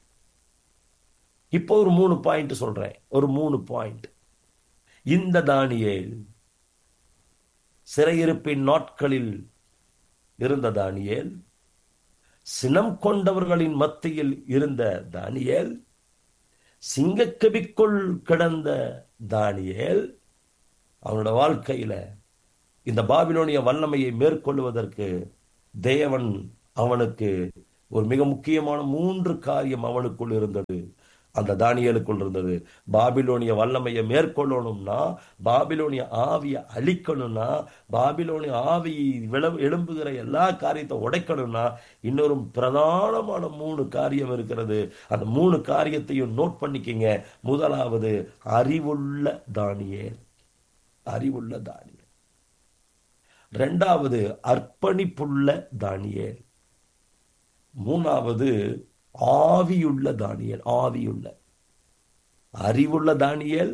இப்போ ஒரு மூணு பாயிண்ட் சொல்றேன் ஒரு மூணு பாயிண்ட் இந்த தானியேல் சிறையிருப்பின் நாட்களில் இருந்த தானியேல் சினம் கொண்டவர்களின் மத்தியில் இருந்த தானியேல் சிங்கக்கபிக்குள் கிடந்த தானியேல் அவனோட வாழ்க்கையில இந்த பாபிலோனிய வல்லமையை மேற்கொள்வதற்கு தேவன் அவனுக்கு ஒரு மிக முக்கியமான மூன்று காரியம் அவனுக்குள் இருந்தது அந்த தானியலுக்குள் இருந்தது பாபிலோனிய வல்லமையை மேற்கொள்ளணும்னா பாபிலோனிய ஆவியை அழிக்கணும்னா பாபிலோனிய ஆவி விள எழும்புகிற எல்லா காரியத்தை உடைக்கணும்னா இன்னொரு பிரதானமான மூணு காரியம் இருக்கிறது அந்த மூணு காரியத்தையும் நோட் பண்ணிக்கிங்க முதலாவது அறிவுள்ள தானியேல் அறிவுள்ள தானியல் ரெண்டாவது அர்ப்பணிப்புள்ள தானியேல் மூணாவது ஆவியுள்ள தானியல் ஆவியுள்ள அறிவுள்ள தானியல்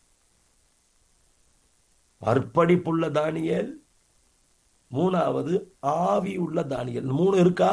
அர்ப்பணிப்புள்ள தானியல் மூணாவது ஆவி உள்ள தானியல் மூணு இருக்கா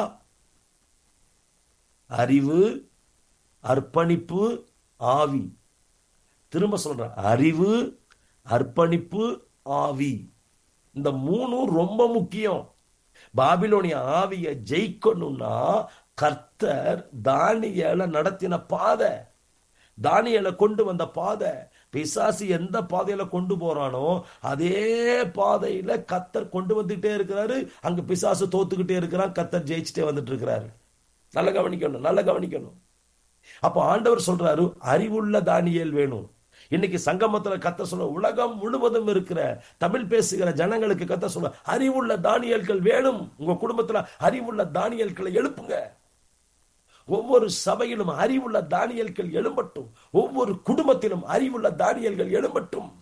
அறிவு அர்ப்பணிப்பு ஆவி திரும்ப சொல்றேன் அறிவு அர்ப்பணிப்பு ஆவி இந்த மூணும் ரொம்ப முக்கியம் பாபிலோனிய ஆவிய ஜெயிக்கணும்னா கர்த்தர் தானியலை நடத்தின பாதை தானியலை கொண்டு வந்த பாதை பிசாசு எந்த பாதையில கொண்டு போறானோ அதே பாதையில கத்தர் கொண்டு வந்துகிட்டே இருக்கிறாரு அங்க பிசாசு தோத்துக்கிட்டே இருக்கிறான் கத்தர் ஜெயிச்சுட்டே வந்துட்டு இருக்கிறாரு நல்ல கவனிக்கணும் நல்ல கவனிக்கணும் அப்போ ஆண்டவர் சொல்றாரு அறிவுள்ள தானியல் வேணும் இன்னைக்கு சங்கமத்துல கத்த சொல்ல உலகம் முழுவதும் இருக்கிற தமிழ் பேசுகிற ஜனங்களுக்கு கத்த சொல்ல அறிவுள்ள தானியல்கள் வேணும் உங்க குடும்பத்துல அறிவுள்ள தானியல்களை எழுப்புங்க ஒவ்வொரு சபையிலும் அறிவுள்ள தானியல்கள் எழும்பட்டும் ஒவ்வொரு குடும்பத்திலும் அறிவுள்ள தானியல்கள் எழும்பட்டும்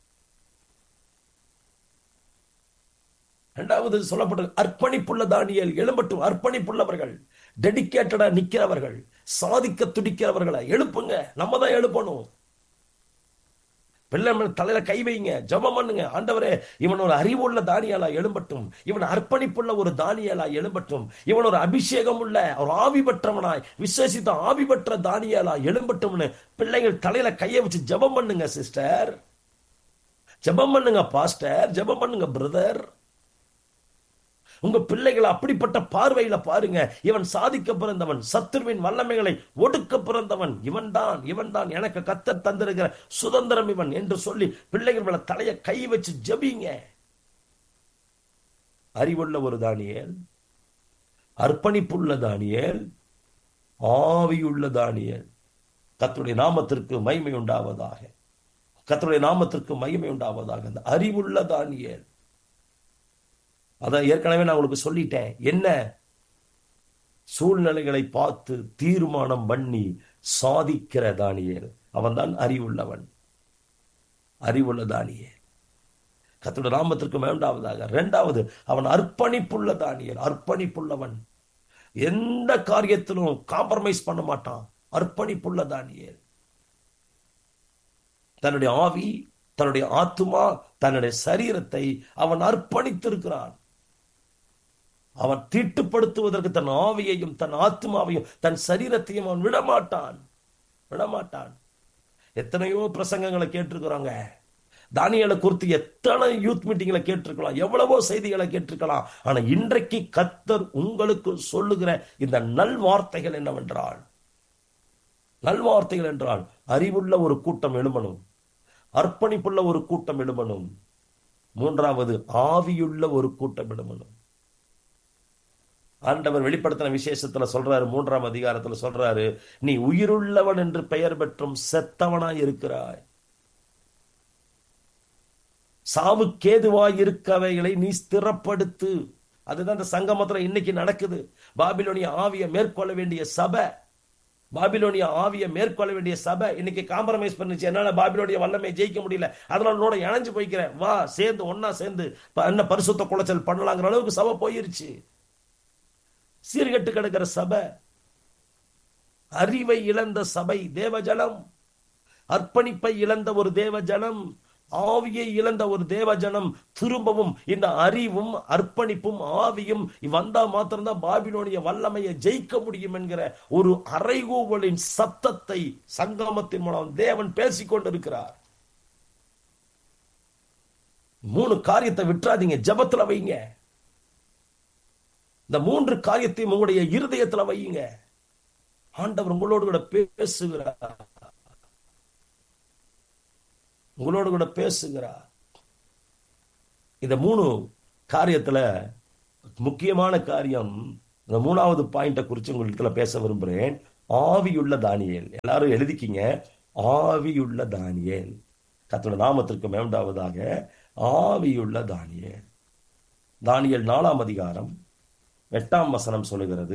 இரண்டாவது சொல்லப்பட்டது அர்ப்பணிப்புள்ள தானியல் எழும்பட்டும் அர்ப்பணிப்புள்ளவர்கள் டெடிக்கேட்டடா நிக்கிறவர்கள் சாதிக்க துடிக்கிறவர்களை எழுப்புங்க நம்ம தான் எழுப்பணும் பிள்ளை தலையில கை வைங்க ஜபம் பண்ணுங்க ஆண்டவரே இவன் ஒரு அறிவுள்ள தானியலா எழும்பட்டும் இவன் அர்ப்பணிப்புள்ள ஒரு தானியலா எழும்பட்டும் இவன் ஒரு அபிஷேகம் உள்ள ஒரு ஆவி பெற்றவனாய் விசேஷித்த ஆவி பெற்ற தானியலா எழும்பட்டும்னு பிள்ளைகள் தலையில கையை வச்சு ஜபம் பண்ணுங்க சிஸ்டர் ஜபம் பண்ணுங்க பாஸ்டர் ஜபம் பண்ணுங்க பிரதர் உங்க பிள்ளைகளை அப்படிப்பட்ட பார்வையில பாருங்க இவன் சாதிக்க பிறந்தவன் சத்துருவின் வல்லமைகளை ஒடுக்க பிறந்தவன் இவன் தான் இவன் தான் எனக்கு கத்த தந்திருக்கிற சுதந்திரம் இவன் என்று சொல்லி பிள்ளைகள் மேல தலைய கை வச்சு ஜபிங்க அறிவுள்ள ஒரு தானியல் அர்ப்பணிப்புள்ள தானியல் ஆவியுள்ள தானியல் கத்துடைய நாமத்திற்கு மகிமை உண்டாவதாக கத்துடைய நாமத்திற்கு மகிமை உண்டாவதாக அந்த அறிவுள்ள தானியல் அதான் ஏற்கனவே நான் உங்களுக்கு சொல்லிட்டேன் என்ன சூழ்நிலைகளை பார்த்து தீர்மானம் பண்ணி சாதிக்கிற தானியல் அவன் தான் அறிவுள்ளவன் அறிவுள்ள தானியல் கத்தோட நாமத்திற்கு வேண்டாவதாக இரண்டாவது அவன் அர்ப்பணிப்புள்ள தானியல் அர்ப்பணிப்புள்ளவன் எந்த காரியத்திலும் காம்ப்ரமைஸ் பண்ண மாட்டான் அர்ப்பணிப்புள்ள தானியல் தன்னுடைய ஆவி தன்னுடைய ஆத்துமா தன்னுடைய சரீரத்தை அவன் அர்ப்பணித்திருக்கிறான் அவன் தீட்டுப்படுத்துவதற்கு தன் ஆவியையும் தன் ஆத்மாவையும் தன் சரீரத்தையும் அவன் விடமாட்டான் விடமாட்டான் எத்தனையோ பிரசங்கங்களை கேட்டிருக்கிறாங்க தானியலை குறித்து எத்தனை யூத் மீட்டிங்களை கேட்டிருக்கலாம் எவ்வளவோ செய்திகளை கேட்டிருக்கலாம் ஆனா இன்றைக்கு கத்தர் உங்களுக்கு சொல்லுகிற இந்த நல்வார்த்தைகள் என்னவென்றால் நல்வார்த்தைகள் என்றால் அறிவுள்ள ஒரு கூட்டம் எழுமணும் அர்ப்பணிப்புள்ள ஒரு கூட்டம் எழுமணும் மூன்றாவது ஆவியுள்ள ஒரு கூட்டம் எழுமணும் ஆண்டவர் வெளிப்படுத்தின விசேஷத்துல சொல்றாரு மூன்றாம் அதிகாரத்துல சொல்றாரு நீ உயிருள்ளவன் என்று பெயர் பெற்றும் செத்தவனாய் இருக்கிறாய் சாவுக்கேதுவாய் இருக்கவைகளை நீ ஸ்திரப்படுத்து அதுதான் இந்த சங்கமத்துல இன்னைக்கு நடக்குது பாபிலோனிய ஆவிய மேற்கொள்ள வேண்டிய சபை பாபிலோனிய ஆவிய மேற்கொள்ள வேண்டிய சபை இன்னைக்கு காம்ப்ரமைஸ் பண்ணுச்சு என்னால பாபிலோனிய வல்லமை ஜெயிக்க முடியல அதனால உன்னோட இணைஞ்சு போய்க்கிறேன் வா சேர்ந்து ஒன்னா சேர்ந்து என்ன பரிசுத்த குலைச்சல் பண்ணலாங்கிற அளவுக்கு சபை போயிருச்சு சீர்கட்டு கிடக்கிற சபை அறிவை இழந்த சபை தேவஜலம் அர்ப்பணிப்பை இழந்த ஒரு தேவஜனம் ஆவியை இழந்த ஒரு தேவஜனம் திரும்பவும் இந்த அறிவும் அர்ப்பணிப்பும் ஆவியும் வந்தா மாத்திரம்தான் பாபிலோனிய வல்லமையை ஜெயிக்க முடியும் என்கிற ஒரு அறைகூவலின் சத்தத்தை சங்கமத்தின் மூலம் தேவன் பேசிக் கொண்டிருக்கிறார் மூணு காரியத்தை விட்டுறாதீங்க ஜபத்துல வைங்க இந்த மூன்று காரியத்தையும் உங்களுடைய இருதயத்துல வையுங்க ஆண்டவர் உங்களோடு கூட பேசுகிறார் உங்களோடு கூட பேசுகிறார் இந்த மூணு காரியத்துல முக்கியமான காரியம் இந்த மூணாவது பாயிண்ட குறித்து உங்களுக்கு பேச விரும்புகிறேன் ஆவியுள்ள தானியல் எல்லாரும் எழுதிக்கிங்க ஆவியுள்ள தானியல் கத்தோட நாமத்திற்கு மேண்டாவதாக ஆவியுள்ள தானியல் தானியல் நாலாம் அதிகாரம் எட்டாம் வசனம் சொல்லுகிறது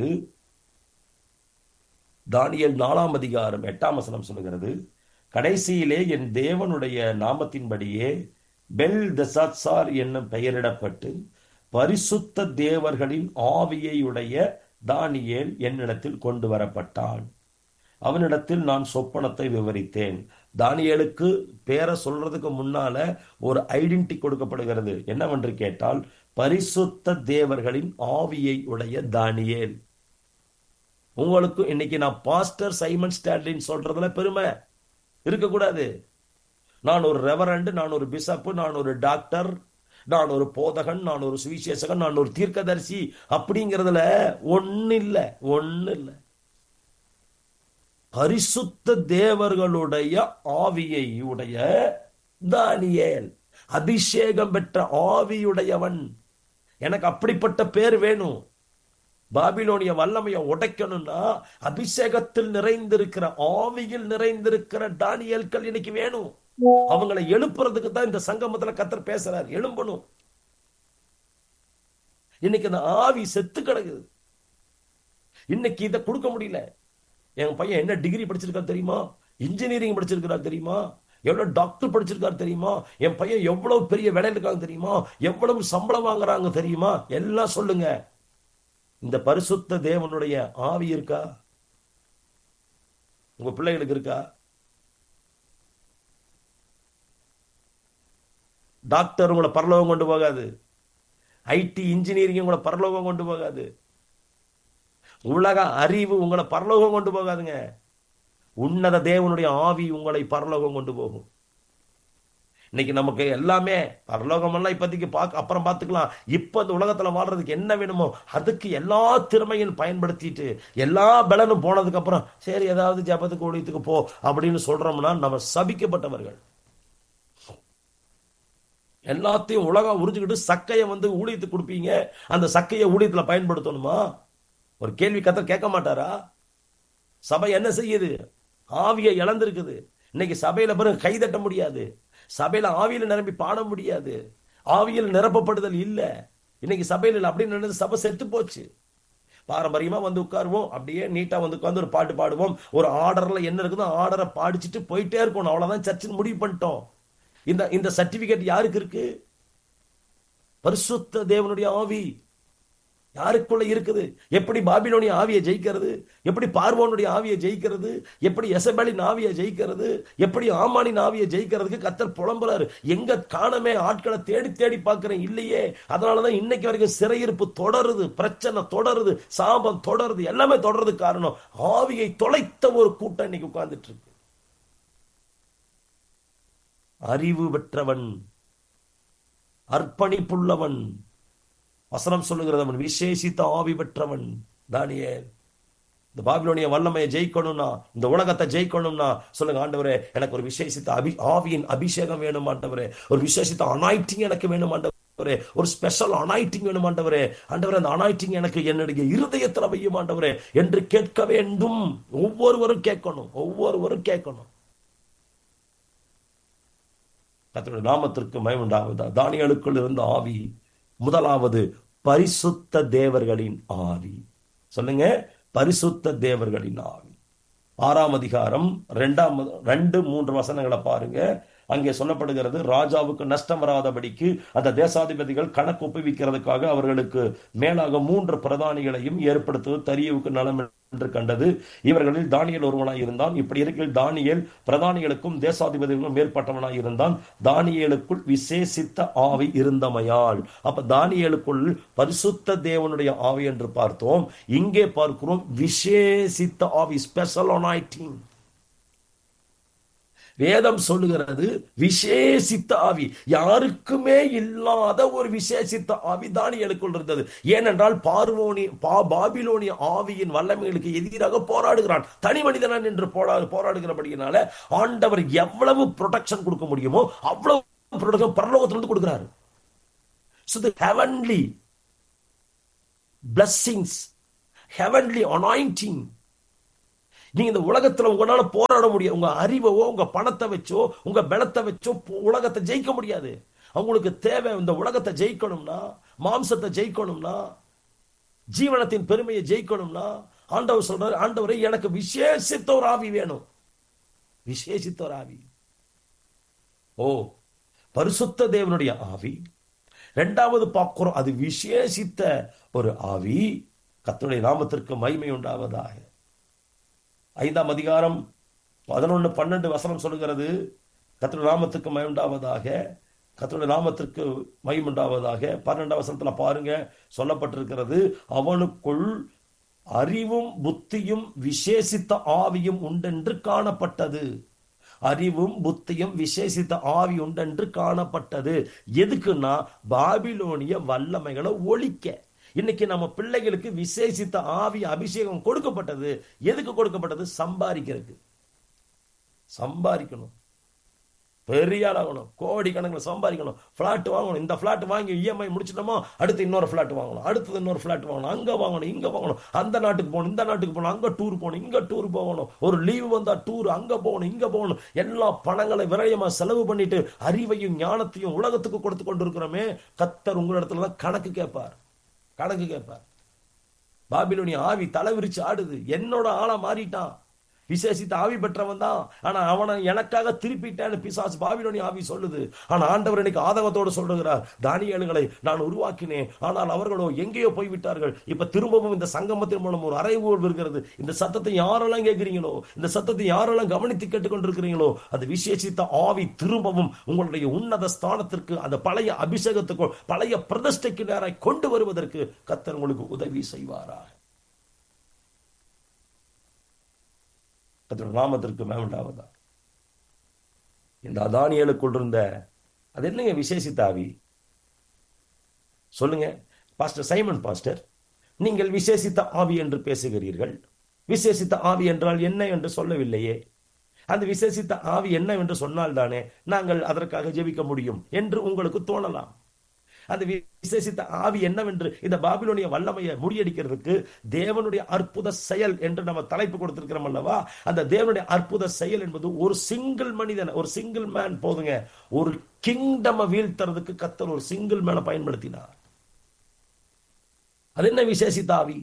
தானியல் நாலாம் அதிகாரம் எட்டாம் வசனம் சொல்லுகிறது கடைசியிலே என் தேவனுடைய நாமத்தின்படியே பெல் தசாத்சார் என்னும் பெயரிடப்பட்டு பரிசுத்த தேவர்களின் ஆவியையுடைய தானியேல் என்னிடத்தில் கொண்டு வரப்பட்டான் அவனிடத்தில் நான் சொப்பனத்தை விவரித்தேன் தானியலுக்கு பேரை சொல்றதுக்கு முன்னால ஒரு ஐடென்டி கொடுக்கப்படுகிறது என்னவென்று கேட்டால் பரிசுத்த தேவர்களின் ஆவியை உடைய தானியேல் உங்களுக்கு இன்னைக்கு நான் பாஸ்டர் சைமன் ஸ்டாட்லின் சொல்றதுல பெருமை இருக்கக்கூடாது நான் ஒரு ரெவரண்ட் நான் ஒரு பிஷப் நான் ஒரு டாக்டர் நான் ஒரு போதகன் நான் ஒரு சுவிசேஷகன் நான் ஒரு தீர்க்கதரிசி அப்படிங்கிறதுல ஒன்னு இல்லை ஒன்னு இல்லை பரிசுத்த தேவர்களுடைய ஆவியை உடைய தானியேல் அபிஷேகம் பெற்ற ஆவியுடையவன் எனக்கு அப்படிப்பட்ட பேர் வேணும் பாபிலோனிய வல்லமையை உடைக்கணும்னா அபிஷேகத்தில் நிறைந்திருக்கிற ஆவியில் நிறைந்திருக்கிற தானியல்கள் இன்னைக்கு வேணும் அவங்களை எழுப்புறதுக்கு தான் இந்த சங்கமத்துல கத்தர் பேசுறார் எழும்பணும் இன்னைக்கு இந்த ஆவி செத்து கிடக்குது இன்னைக்கு இதை கொடுக்க முடியல என் பையன் என்ன டிகிரி படிச்சிருக்காரு தெரியுமா இன்ஜினியரிங் படிச்சிருக்கிறார் தெரியுமா எவ்வளவு டாக்டர் படிச்சிருக்காரு தெரியுமா என் பையன் எவ்வளவு பெரிய வேலையில் இருக்காங்க தெரியுமா எவ்வளவு சம்பளம் வாங்குறாங்க தெரியுமா எல்லாம் சொல்லுங்க இந்த பரிசுத்த தேவனுடைய ஆவி இருக்கா உங்க பிள்ளைகளுக்கு இருக்கா டாக்டர் உங்களை பரலோகம் கொண்டு போகாது ஐடி இன்ஜினியரிங் உங்களை பரலோகம் கொண்டு போகாது உலக அறிவு உங்களை பரலோகம் கொண்டு போகாதுங்க உன்னத தேவனுடைய ஆவி உங்களை பரலோகம் கொண்டு போகும் இன்னைக்கு நமக்கு எல்லாமே பரலோகமெல்லாம் இப்போதைக்கு பார்க்க அப்புறம் பார்த்துக்கலாம் இப்போ இந்த உலகத்துல வாழ்றதுக்கு என்ன வேணுமோ அதுக்கு எல்லா திறமையும் பயன்படுத்திட்டு எல்லா பலனும் போனதுக்கு அப்புறம் சரி ஏதாவது ஜபத்துக்கு ஊழியத்துக்கு போ அப்படின்னு சொல்றோம்னா நம்ம சபிக்கப்பட்டவர்கள் எல்லாத்தையும் உலகம் உறிஞ்சுக்கிட்டு சக்கையை வந்து ஊழியத்துக்கு கொடுப்பீங்க அந்த சக்கையை ஊழியத்துல பயன்படுத்தணுமா ஒரு கேள்வி கத்த கேட்க மாட்டாரா சபை என்ன செய்யுது ஆவியை இழந்திருக்குது இன்னைக்கு சபையில பிறகு கைதட்ட முடியாது சபையில ஆவியில நிரம்பி பாட முடியாது ஆவியில் நிரப்பப்படுதல் இல்ல இன்னைக்கு சபையில அப்படின்னு நினைச்சு சபை செத்து போச்சு பாரம்பரியமா வந்து உட்காருவோம் அப்படியே நீட்டா வந்து உட்கார்ந்து ஒரு பாட்டு பாடுவோம் ஒரு ஆர்டர்ல என்ன இருக்குதோ ஆர்டரை பாடிச்சிட்டு போயிட்டே இருக்கணும் அவ்வளவுதான் சர்ச்சின் முடிவு பண்ணிட்டோம் இந்த இந்த சர்டிபிகேட் யாருக்கு இருக்கு பரிசுத்த தேவனுடைய ஆவி யாருக்குள்ள இருக்குது எப்படி பாபிலோனிய ஆவியை ஜெயிக்கிறது எப்படி பார்வோனுடைய ஆவியை ஜெயிக்கிறது எப்படி எசபேலின் ஆவியை ஜெயிக்கிறது எப்படி ஆமானின் ஆவியை ஜெயிக்கிறதுக்கு கத்தர் புலம்புறாரு எங்க காணமே ஆட்களை தேடி தேடி பார்க்கிறேன் இல்லையே அதனாலதான் இன்னைக்கு வரைக்கும் சிறையிருப்பு தொடருது பிரச்சனை தொடருது சாபம் தொடருது எல்லாமே தொடருது காரணம் ஆவியை தொலைத்த ஒரு கூட்டம் இன்னைக்கு உட்கார்ந்துட்டு இருக்கு அறிவு பெற்றவன் அர்ப்பணிப்புள்ளவன் வசனம் சொல்லுகிறது அவன் விசேஷித்த ஆவி பெற்றவன் தானியேல் இந்த பாபிலோனிய வல்லமையை ஜெயிக்கணும்னா இந்த உலகத்தை ஜெயிக்கணும்னா சொல்லுங்க ஆண்டவரே எனக்கு ஒரு விசேஷித்த அபி ஆவியின் அபிஷேகம் வேணும் ஆண்டவரே ஒரு விசேஷித்த அனாய்டிங் எனக்கு வேணும் ஆண்டவரே ஒரு ஸ்பெஷல் அனாய்டிங் வேணும் ஆண்டவரே ஆண்டவரே அந்த அனாய்டிங் எனக்கு என்னுடைய இருதயத்தில் வையும் ஆண்டவரே என்று கேட்க வேண்டும் ஒவ்வொருவரும் கேட்கணும் ஒவ்வொருவரும் கேட்கணும் கத்தருடைய நாமத்திற்கு மயமுண்டாவதா தானியலுக்குள் இருந்த ஆவி முதலாவது பரிசுத்த தேவர்களின் ஆவி சொல்லுங்க பரிசுத்த தேவர்களின் ஆவி ஆறாம் அதிகாரம் ரெண்டாம் ரெண்டு மூன்று வசனங்களை பாருங்க அங்கே சொல்லப்படுகிறது ராஜாவுக்கு நஷ்டம் வராதபடிக்கு அந்த தேசாதிபதிகள் கணக்கு ஒப்புவிக்கிறதுக்காக அவர்களுக்கு மேலாக மூன்று பிரதானிகளையும் ஏற்படுத்துவது தரியவுக்கு நலம் என்று கண்டது இவர்களில் தானியல் ஒருவனாய் இருந்தான் இப்படி இருக்கையில் தானியல் பிரதானிகளுக்கும் தேசாதிபதிகளுக்கும் மேற்பட்டவனாய் இருந்தான் தானியலுக்குள் விசேஷித்த ஆவி இருந்தமையால் அப்ப தானியலுக்குள் பரிசுத்த தேவனுடைய ஆவி என்று பார்த்தோம் இங்கே பார்க்கிறோம் விசேஷித்த ஆவி ஸ்பெஷல் ஒனாய்டிங் வேதம் சொல்லுகிறது விசேஷித்த ஆவி யாருக்குமே இல்லாத ஒரு விசேஷித்த ஆவி தானியலுக்குள் இருந்தது ஏனென்றால் பார்வோனி பா பாபிலோனிய ஆவியின் வல்லமைகளுக்கு எதிராக போராடுகிறான் தனி மனிதனான் என்று போராடுகிறபடியினால ஆண்டவர் எவ்வளவு ப்ரொடெக்ஷன் கொடுக்க முடியுமோ அவ்வளவு ப்ரொடெக்ஷன் பரலோகத்திலிருந்து கொடுக்கிறாரு So the heavenly blessings, heavenly anointing நீங்க இந்த உலகத்துல உங்களால போராட முடியாது உங்க அறிவோ உங்க பணத்தை வச்சோ உங்க பலத்தை வச்சோ உலகத்தை ஜெயிக்க முடியாது அவங்களுக்கு தேவை இந்த உலகத்தை ஜெயிக்கணும்னா மாம்சத்தை ஜெயிக்கணும்னா ஜீவனத்தின் பெருமையை ஜெயிக்கணும்னா ஆண்டவர் சொல்றாரு ஆண்டவரை எனக்கு விசேஷித்த ஒரு ஆவி வேணும் விசேஷித்த ஒரு ஆவி ஓ பரிசுத்த தேவனுடைய ஆவி ரெண்டாவது பார்க்கிறோம் அது விசேஷித்த ஒரு ஆவி கத்துடைய நாமத்திற்கு மகிமை உண்டாவதாக ஐந்தாம் அதிகாரம் பதினொன்று பன்னெண்டு வசனம் சொல்லுகிறது கத்தோட நாமத்துக்கு மயமுண்டாவதாக கத்தோட நாமத்திற்கு மயமுண்டாவதாக பன்னெண்டாம் வசனத்துல பாருங்க சொல்லப்பட்டிருக்கிறது அவனுக்குள் அறிவும் புத்தியும் விசேஷித்த ஆவியும் உண்டென்று காணப்பட்டது அறிவும் புத்தியும் விசேஷித்த ஆவி உண்டென்று காணப்பட்டது எதுக்குன்னா பாபிலோனிய வல்லமைகளை ஒழிக்க இன்னைக்கு நம்ம பிள்ளைகளுக்கு விசேஷித்த ஆவி அபிஷேகம் கொடுக்கப்பட்டது எதுக்கு கொடுக்கப்பட்டது சம்பாதிக்கிறதுக்கு சம்பாதிக்கணும் பெரிய ஆளாகணும் கோடி கணக்கில் சம்பாதிக்கணும் ஃப்ளாட் வாங்கணும் இந்த ஃப்ளாட் வாங்கி இஎம்ஐ முடிச்சிட்டோமோ அடுத்து இன்னொரு ஃப்ளாட் வாங்கணும் அடுத்தது இன்னொரு ஃப்ளாட் வாங்கணும் அங்கே வாங்கணும் இங்கே வாங்கணும் அந்த நாட்டுக்கு போகணும் இந்த நாட்டுக்கு போகணும் அங்கே டூர் போகணும் இங்கே டூர் போகணும் ஒரு லீவு வந்தால் டூர் அங்கே போகணும் இங்கே போகணும் எல்லா பணங்களை விரயமாக செலவு பண்ணிட்டு அறிவையும் ஞானத்தையும் உலகத்துக்கு கொடுத்து கொண்டு இருக்கிறோமே கத்தர் உங்களிடத்துல தான் கணக்கு கேட்பார் கணக்கு கேட்பார் பாபிலோனிய ஆவி தலை விரிச்சு ஆடுது என்னோட ஆளா மாறிட்டான் விசேஷித்த ஆவி பெற்றவன் தான் ஆனா அவனை எனக்காக திருப்பிட்டேன்னு பிசாசு பாபிலோனி ஆவி சொல்லுது ஆனா ஆண்டவர் இன்னைக்கு ஆதங்கத்தோடு சொல்லுகிறார் தானியல்களை நான் உருவாக்கினேன் ஆனால் அவர்களோ எங்கேயோ போய்விட்டார்கள் இப்ப திரும்பவும் இந்த சங்கமத்தின் மூலம் ஒரு அறைவோல் இருக்கிறது இந்த சத்தத்தை யாரெல்லாம் கேட்கிறீங்களோ இந்த சத்தத்தை யாரெல்லாம் கவனித்து கேட்டுக்கொண்டிருக்கிறீங்களோ அது விசேஷித்த ஆவி திரும்பவும் உங்களுடைய உன்னத ஸ்தானத்திற்கு அந்த பழைய அபிஷேகத்துக்கு பழைய பிரதிஷ்டைக்கு நேராய் கொண்டு வருவதற்கு கத்தர் உங்களுக்கு உதவி செய்வாராக கத்தோட நாமத்திற்கு மேம்பட்டாவதா இந்த அதானியலுக்குள் இருந்த அது என்னங்க விசேஷித்த ஆவி சொல்லுங்க பாஸ்டர் சைமன் பாஸ்டர் நீங்கள் விசேஷித்த ஆவி என்று பேசுகிறீர்கள் விசேஷித்த ஆவி என்றால் என்ன என்று சொல்லவில்லையே அந்த விசேஷித்த ஆவி என்ன என்று சொன்னால் தானே நாங்கள் அதற்காக ஜெபிக்க முடியும் என்று உங்களுக்கு தோணலாம் அந்த விசேஷித்த ஆவி என்னவென்று இந்த பாபிலோனிய வல்லமையை முறியடிக்கிறதுக்கு தேவனுடைய அற்புத செயல் என்று நம்ம தலைப்பு கொடுத்திருக்கிறோம் அல்லவா அந்த தேவனுடைய அற்புத செயல் என்பது ஒரு சிங்கிள் மனிதன் ஒரு சிங்கிள் மேன் போதுங்க ஒரு கிங்டம் வீழ்த்துறதுக்கு கத்தர் ஒரு சிங்கிள் மேனை பயன்படுத்தினார் அது என்ன விசேஷித்த ஆவி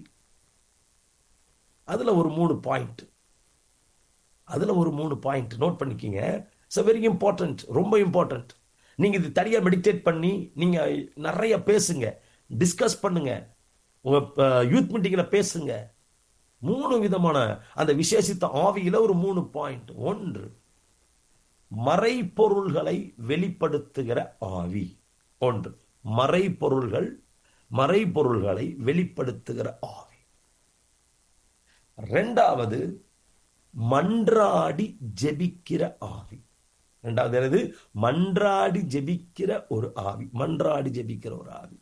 அதுல ஒரு மூணு பாயிண்ட் அதுல ஒரு மூணு பாயிண்ட் நோட் பண்ணிக்கிங்க இட்ஸ் வெரி இம்பார்ட்டன்ட் ரொம்ப இம்பார்ட்டன்ட் நீங்க இது தனியா மெடிடேட் பண்ணி நீங்க நிறைய பேசுங்க டிஸ்கஸ் பண்ணுங்க உங்க யூத் மீட்டிங்ல பேசுங்க மூணு விதமான அந்த விசேஷித்த ஆவியில ஒரு மூணு பாயிண்ட் ஒன்று மறைப்பொருள்களை வெளிப்படுத்துகிற ஆவி ஒன்று மறைப்பொருள்கள் மறைப்பொருள்களை வெளிப்படுத்துகிற ஆவி ரெண்டாவது மன்றாடி ஜெபிக்கிற ஆவி ரெண்டாவது என்னது மன்றாடி ஜெபிக்கிற ஒரு ஆவி மன்றாடி ஜெபிக்கிற ஒரு ஆவி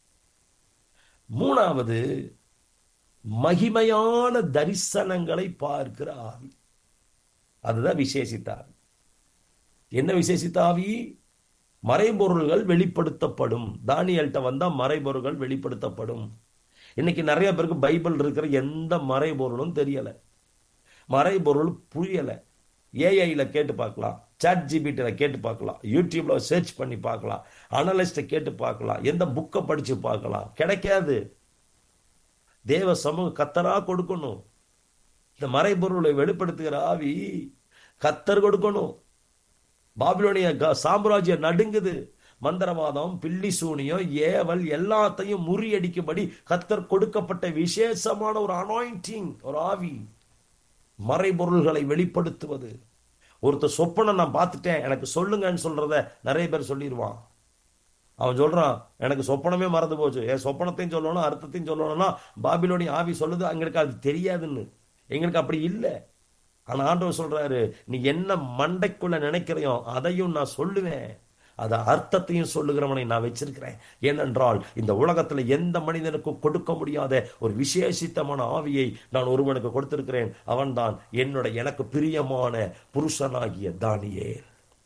மூணாவது மகிமையான தரிசனங்களை பார்க்கிற ஆவி அதுதான் விசேஷித்த ஆவி என்ன விசேஷித்த ஆவி மறைபொருள்கள் வெளிப்படுத்தப்படும் தானியல்கிட்ட வந்தா மறைபொருள்கள் வெளிப்படுத்தப்படும் இன்னைக்கு நிறைய பேருக்கு பைபிள் இருக்கிற எந்த மறைபொருளும் தெரியல மறைபொருள் புரியல ஏஐல கேட்டு பார்க்கலாம் சாட் ஜிபிடில கேட்டு பார்க்கலாம் யூடியூப்ல சர்ச் பண்ணி பார்க்கலாம் அனலிஸ்ட கேட்டு பார்க்கலாம் எந்த புக்கை படிச்சு பார்க்கலாம் கிடைக்காது தேவ சமூக கத்தரா கொடுக்கணும் இந்த மறைபொருளை வெளிப்படுத்துகிற ஆவி கத்தர் கொடுக்கணும் பாபிலோனிய சாம்ராஜ்யம் நடுங்குது மந்திரவாதம் பில்லி சூனியம் ஏவல் எல்லாத்தையும் முறியடிக்கும்படி கத்தர் கொடுக்கப்பட்ட விசேஷமான ஒரு அனாயிண்டிங் ஒரு ஆவி மறைபொருள்களை வெளிப்படுத்துவது ஒருத்தர் சொப்பனை நான் பார்த்துட்டேன் எனக்கு சொல்லுங்கன்னு சொல்றத நிறைய பேர் சொல்லிடுவான் அவன் சொல்றான் எனக்கு சொப்பனமே மறந்து போச்சு என் சொப்பனத்தையும் சொல்லணும் அர்த்தத்தையும் சொல்லணும்னா பாபிலோனி ஆவி சொல்லுது எங்களுக்கு அது தெரியாதுன்னு எங்களுக்கு அப்படி இல்லை ஆனா ஆண்டவர் சொல்றாரு நீ என்ன மண்டைக்குள்ள நினைக்கிறையோ அதையும் நான் சொல்லுவேன் அத அர்த்தத்தையும் சொல்லுகிறவனை நான் வச்சிருக்கிறேன் ஏனென்றால் இந்த உலகத்துல எந்த மனிதனுக்கும் கொடுக்க முடியாத ஒரு விசேஷித்தமான ஆவியை நான் ஒருவனுக்கு கொடுத்திருக்கிறேன் அவன்தான் என்னுடைய எனக்கு பிரியமான புருஷனாகிய தானியேல்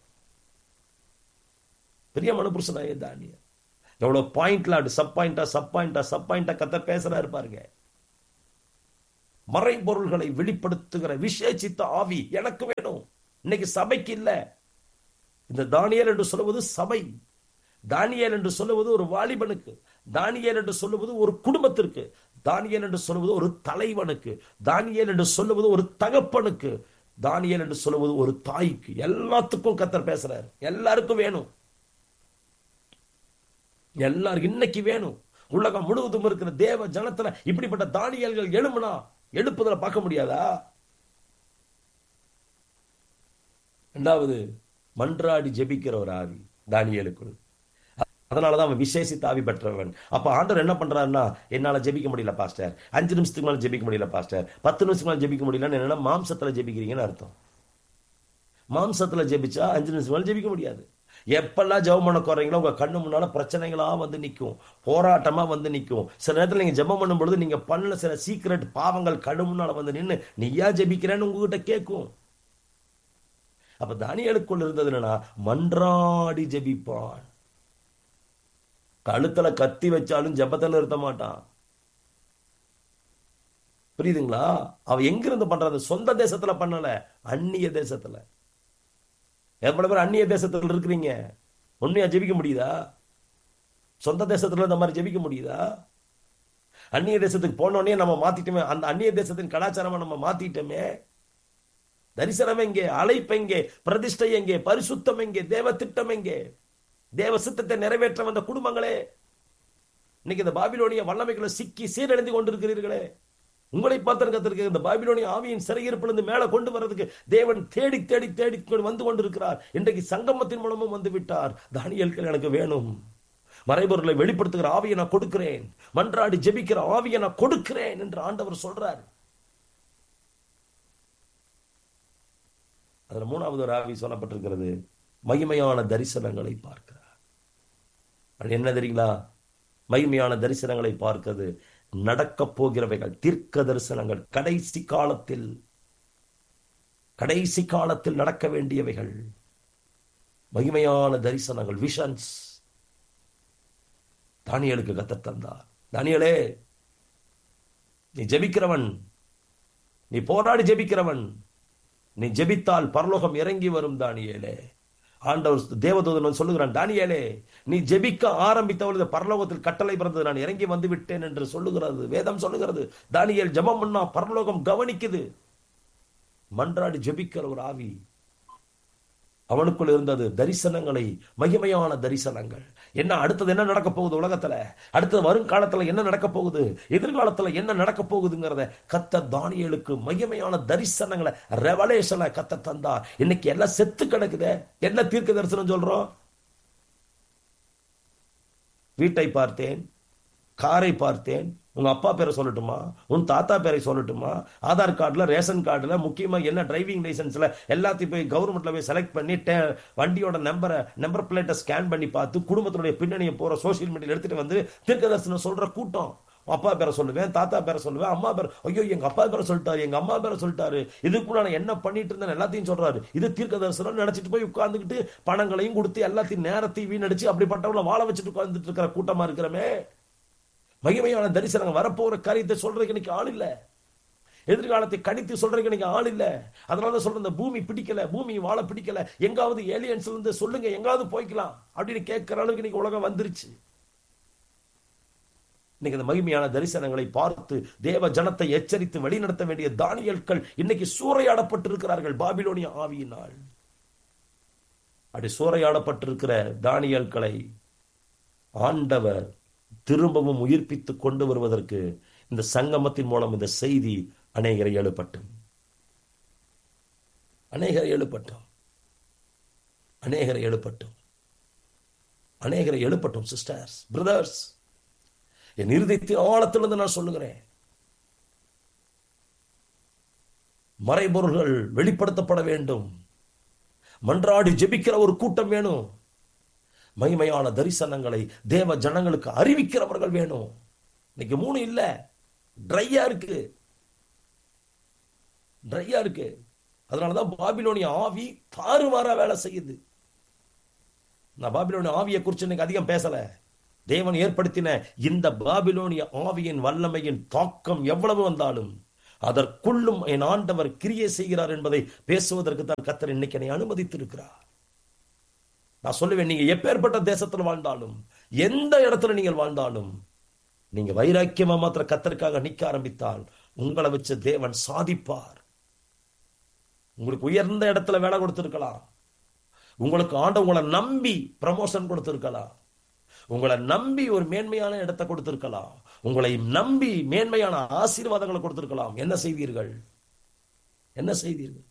பிரியமான புருஷனாகிய தானியல் எவ்வளவு பாயிண்ட்ல அடு சப் பாயிண்டா சப் பாயிண்டா சப் பாயிண்டா கத்த பேசுறாரு பாருங்க மறைபொருள்களை வெளிப்படுத்துகிற விசேஷித்த ஆவி எனக்கு வேணும் இன்னைக்கு சபைக்கு இல்ல இந்த தானியல் என்று சொல்லுவது சபை தானியல் என்று சொல்லுவது ஒரு வாலிபனுக்கு தானியல் என்று சொல்லுவது ஒரு குடும்பத்திற்கு தானியல் என்று சொல்லுவது ஒரு தலைவனுக்கு தானியல் என்று சொல்லுவது ஒரு தகப்பனுக்கு தானியல் என்று சொல்லுவது ஒரு தாய்க்கு எல்லாத்துக்கும் கத்தர் பேசுறாரு எல்லாருக்கும் வேணும் எல்லாருக்கும் இன்னைக்கு வேணும் உலகம் முழுவதும் இருக்கிற தேவ ஜனத்துல இப்படிப்பட்ட தானியல்கள் எழும்புனா எழுப்புதல பார்க்க முடியாதா இரண்டாவது மன்றாடி ஜெபிக்கிற ஒரு ஆவி தானியலுக்குள் அதனாலதான் அவன் விசேஷித்த ஆவி பெற்றவன் அப்ப ஆண்டவர் என்ன பண்றாருன்னா என்னால ஜெபிக்க முடியல பாஸ்டர் அஞ்சு நிமிஷத்துக்கு மேல ஜெபிக்க முடியல பாஸ்டர் பத்து நிமிஷத்துக்கு மேல ஜெபிக்க முடியலன்னு என்னன்னா மாம்சத்துல ஜெபிக்கிறீங்கன்னு அர்த்தம் மாம்சத்துல ஜெபிச்சா அஞ்சு நிமிஷம் மேல ஜெபிக்க முடியாது எப்பெல்லாம் ஜெபம் பண்ண குறைங்களோ உங்க கண்ணு முன்னால பிரச்சனைகளா வந்து நிற்கும் போராட்டமா வந்து நிற்கும் சில நேரத்தில் நீங்க ஜெபம் பண்ணும் பொழுது நீங்க பண்ணல சில சீக்கிரட் பாவங்கள் கண்ணு முன்னால வந்து நின்று நீயா ஜெபிக்கிறேன்னு உங்ககிட்ட கேட்கும் அப்ப தானியலுக்குள் இருந்தது என்னன்னா மன்றாடி ஜெபிப்பான் கழுத்துல கத்தி வச்சாலும் ஜபத்துல நிறுத்த மாட்டான் புரியுதுங்களா அவ எங்க இருந்து பண்றது சொந்த தேசத்துல பண்ணல அந்நிய தேசத்துல எவ்வளவு பேர் அந்நிய தேசத்துல இருக்கிறீங்க உண்மையா ஜெபிக்க முடியுதா சொந்த தேசத்துல இந்த மாதிரி ஜெபிக்க முடியுதா அந்நிய தேசத்துக்கு போனோடனே நம்ம மாத்திட்டோமே அந்த அந்நிய தேசத்தின் கலாச்சாரமா நம்ம மாத்திட்டோமே தரிசனம் எங்கே அழைப்பு எங்கே பிரதிஷ்டை எங்கே பரிசுத்தம் எங்கே தேவ திட்டம் எங்கே தேவ சித்தத்தை நிறைவேற்ற வந்த குடும்பங்களே இன்னைக்கு இந்த பாபிலோனிய வல்லமைகளை சிக்கி சீரழிந்து கொண்டிருக்கிறீர்களே உங்களை பார்த்து கத்திருக்க இந்த பாபிலோனிய ஆவியின் சிறையிருப்பிலிருந்து மேல கொண்டு வர்றதுக்கு தேவன் தேடி தேடி தேடி வந்து கொண்டிருக்கிறார் இன்றைக்கு சங்கமத்தின் மூலமும் வந்து விட்டார் தானியல்கள் எனக்கு வேணும் மறைபொருளை வெளிப்படுத்துகிற ஆவியை நான் கொடுக்கிறேன் மன்றாடி ஜெபிக்கிற ஆவியை நான் கொடுக்கிறேன் என்று ஆண்டவர் சொல்றார் அதுல மூணாவது ஒரு ஆவி சொல்லப்பட்டிருக்கிறது மகிமையான தரிசனங்களை பார்க்கிறார் அது என்ன தெரியுங்களா மகிமையான தரிசனங்களை பார்க்கிறது நடக்கப் போகிறவைகள் தீர்க்க தரிசனங்கள் கடைசி காலத்தில் கடைசி காலத்தில் நடக்க வேண்டியவைகள் மகிமையான தரிசனங்கள் விஷன்ஸ் தானியலுக்கு கத்த தந்தார் தானியலே நீ ஜெபிக்கிறவன் நீ போராடி ஜெபிக்கிறவன் நீ ஜெபித்தால் பரலோகம் இறங்கி வரும் தானியேலே ஆண்டவர் தேவதூதன் சொல்லுகிறான் தானியேலே நீ ஜெபிக்க ஆரம்பித்தவளது பரலோகத்தில் கட்டளை பிறந்தது நான் இறங்கி வந்து விட்டேன் என்று சொல்லுகிறது வேதம் சொல்லுகிறது தானியேல் ஜெபம் பண்ணா பரலோகம் கவனிக்குது மன்றாடி ஜெபிக்கிற ஒரு ஆவி அவனுக்குள் இருந்தது தரிசனங்களை மகிமையான தரிசனங்கள் என்ன அடுத்தது என்ன நடக்க போகுது உலகத்துல அடுத்தது வருங்காலத்துல என்ன நடக்க போகுது எதிர்காலத்துல என்ன நடக்க போகுதுங்கிறத கத்த தானியலுக்கு மகிமையான தரிசனங்களை ரெவலேஷனை கத்த தந்தா இன்னைக்கு எல்லாம் செத்து கிடக்குதே என்ன தீர்க்க தரிசனம் சொல்றோம் வீட்டை பார்த்தேன் காரை பார்த்தேன் உங்க அப்பா பேரை சொல்லட்டுமா உன் தாத்தா பேரை சொல்லட்டுமா ஆதார் கார்டுல ரேஷன் கார்டுல முக்கியமா என்ன டிரைவிங் லைசன்ஸ்ல எல்லாத்தையும் போய் கவர்மெண்ட்ல போய் செலக்ட் பண்ணி வண்டியோட நம்பரை நம்பர் பிளேட்டை ஸ்கேன் பண்ணி பார்த்து குடும்பத்தினுடைய பின்னணியை போற சோசியல் மீடியா எடுத்துட்டு வந்து தீர்க்கதர்சனம் சொல்ற கூட்டம் அப்பா பேரை சொல்லுவேன் தாத்தா பேரை சொல்லுவேன் அம்மா பேர் ஐயோ எங்க அப்பா பேரை சொல்லிட்டாரு எங்க அம்மா பேரை சொல்லிட்டாரு இதுக்கு நான் என்ன பண்ணிட்டு இருந்தேன் எல்லாத்தையும் சொல்றாரு இது தீர்க்க தரிசனம் நினைச்சிட்டு போய் உட்கார்ந்துக்கிட்டு பணங்களையும் கொடுத்து எல்லாத்தையும் நேரத்தையும் வீணடிச்சு அப்படிப்பட்டவங்கள வாழ வச்சுட்டு உட்கார்ந்துட்டு இருக்கிற கூட்டமா இருக்கிறமே மகிமையான தரிசனம் வரப்போற காரியத்தை சொல்றதுக்கு இன்னைக்கு ஆள் இல்ல எதிர்காலத்தை கணித்து சொல்றதுக்கு இன்னைக்கு ஆள் இல்ல அதனால சொல்ற இந்த பூமி பிடிக்கல பூமி வாழ பிடிக்கல எங்காவது ஏலியன்ஸ் இருந்து சொல்லுங்க எங்காவது போய்க்கலாம் அப்படின்னு கேட்கிற அளவுக்கு இன்னைக்கு உலகம் வந்துருச்சு இன்னைக்கு இந்த மகிமையான தரிசனங்களை பார்த்து தேவ ஜனத்தை எச்சரித்து வழிநடத்த வேண்டிய தானியல்கள் இன்னைக்கு சூறையாடப்பட்டிருக்கிறார்கள் பாபிலோனிய ஆவியினால் அப்படி சூறையாடப்பட்டிருக்கிற தானியல்களை ஆண்டவர் திரும்பவும் உயிர்ப்பித்து கொண்டு வருவதற்கு இந்த சங்கமத்தின் மூலம் இந்த செய்தி அநேகரை எழுப்பட்டும் அநேகரை எழுப்பட்டும் அநேகரை எழுப்பட்டும் அநேகரை எழுப்பட்டும் சிஸ்டர்ஸ் பிரதர்ஸ் என் இருதயத்தின் ஆழத்திலிருந்து நான் சொல்லுகிறேன் மறைபொருள்கள் வெளிப்படுத்தப்பட வேண்டும் மன்றாடி ஜெபிக்கிற ஒரு கூட்டம் வேணும் மகிமையான தரிசனங்களை தேவ ஜனங்களுக்கு அறிவிக்கிறவர்கள் வேணும் இன்னைக்கு மூணு இல்ல ட்ரையா இருக்கு ட்ரையா இருக்கு அதனாலதான் பாபிலோனிய ஆவி தாறுமாறா வேலை செய்யுது நான் பாபிலோனிய ஆவியை குறித்து இன்னைக்கு அதிகம் பேசல தேவன் ஏற்படுத்தின இந்த பாபிலோனிய ஆவியின் வல்லமையின் தாக்கம் எவ்வளவு வந்தாலும் அதற்குள்ளும் என் ஆண்டவர் கிரியை செய்கிறார் என்பதை பேசுவதற்கு தான் கத்தர் இன்னைக்கு என்னை அனுமதித்திருக்கிறார் நான் சொல்லுவேன் நீங்க எப்பேற்பட்ட தேசத்தில் வாழ்ந்தாலும் எந்த இடத்துல நீங்கள் வாழ்ந்தாலும் நீங்க வைராக்கியமா மாத்திர கத்தருக்காக நிக்க ஆரம்பித்தால் உங்களை வச்சு தேவன் சாதிப்பார் உங்களுக்கு உயர்ந்த இடத்துல வேலை கொடுத்திருக்கலாம் உங்களுக்கு ஆண்ட உங்களை நம்பி ப்ரமோஷன் கொடுத்திருக்கலாம் உங்களை நம்பி ஒரு மேன்மையான இடத்தை கொடுத்திருக்கலாம் உங்களை நம்பி மேன்மையான ஆசீர்வாதங்களை கொடுத்திருக்கலாம் என்ன செய்வீர்கள் என்ன செய்வீர்கள்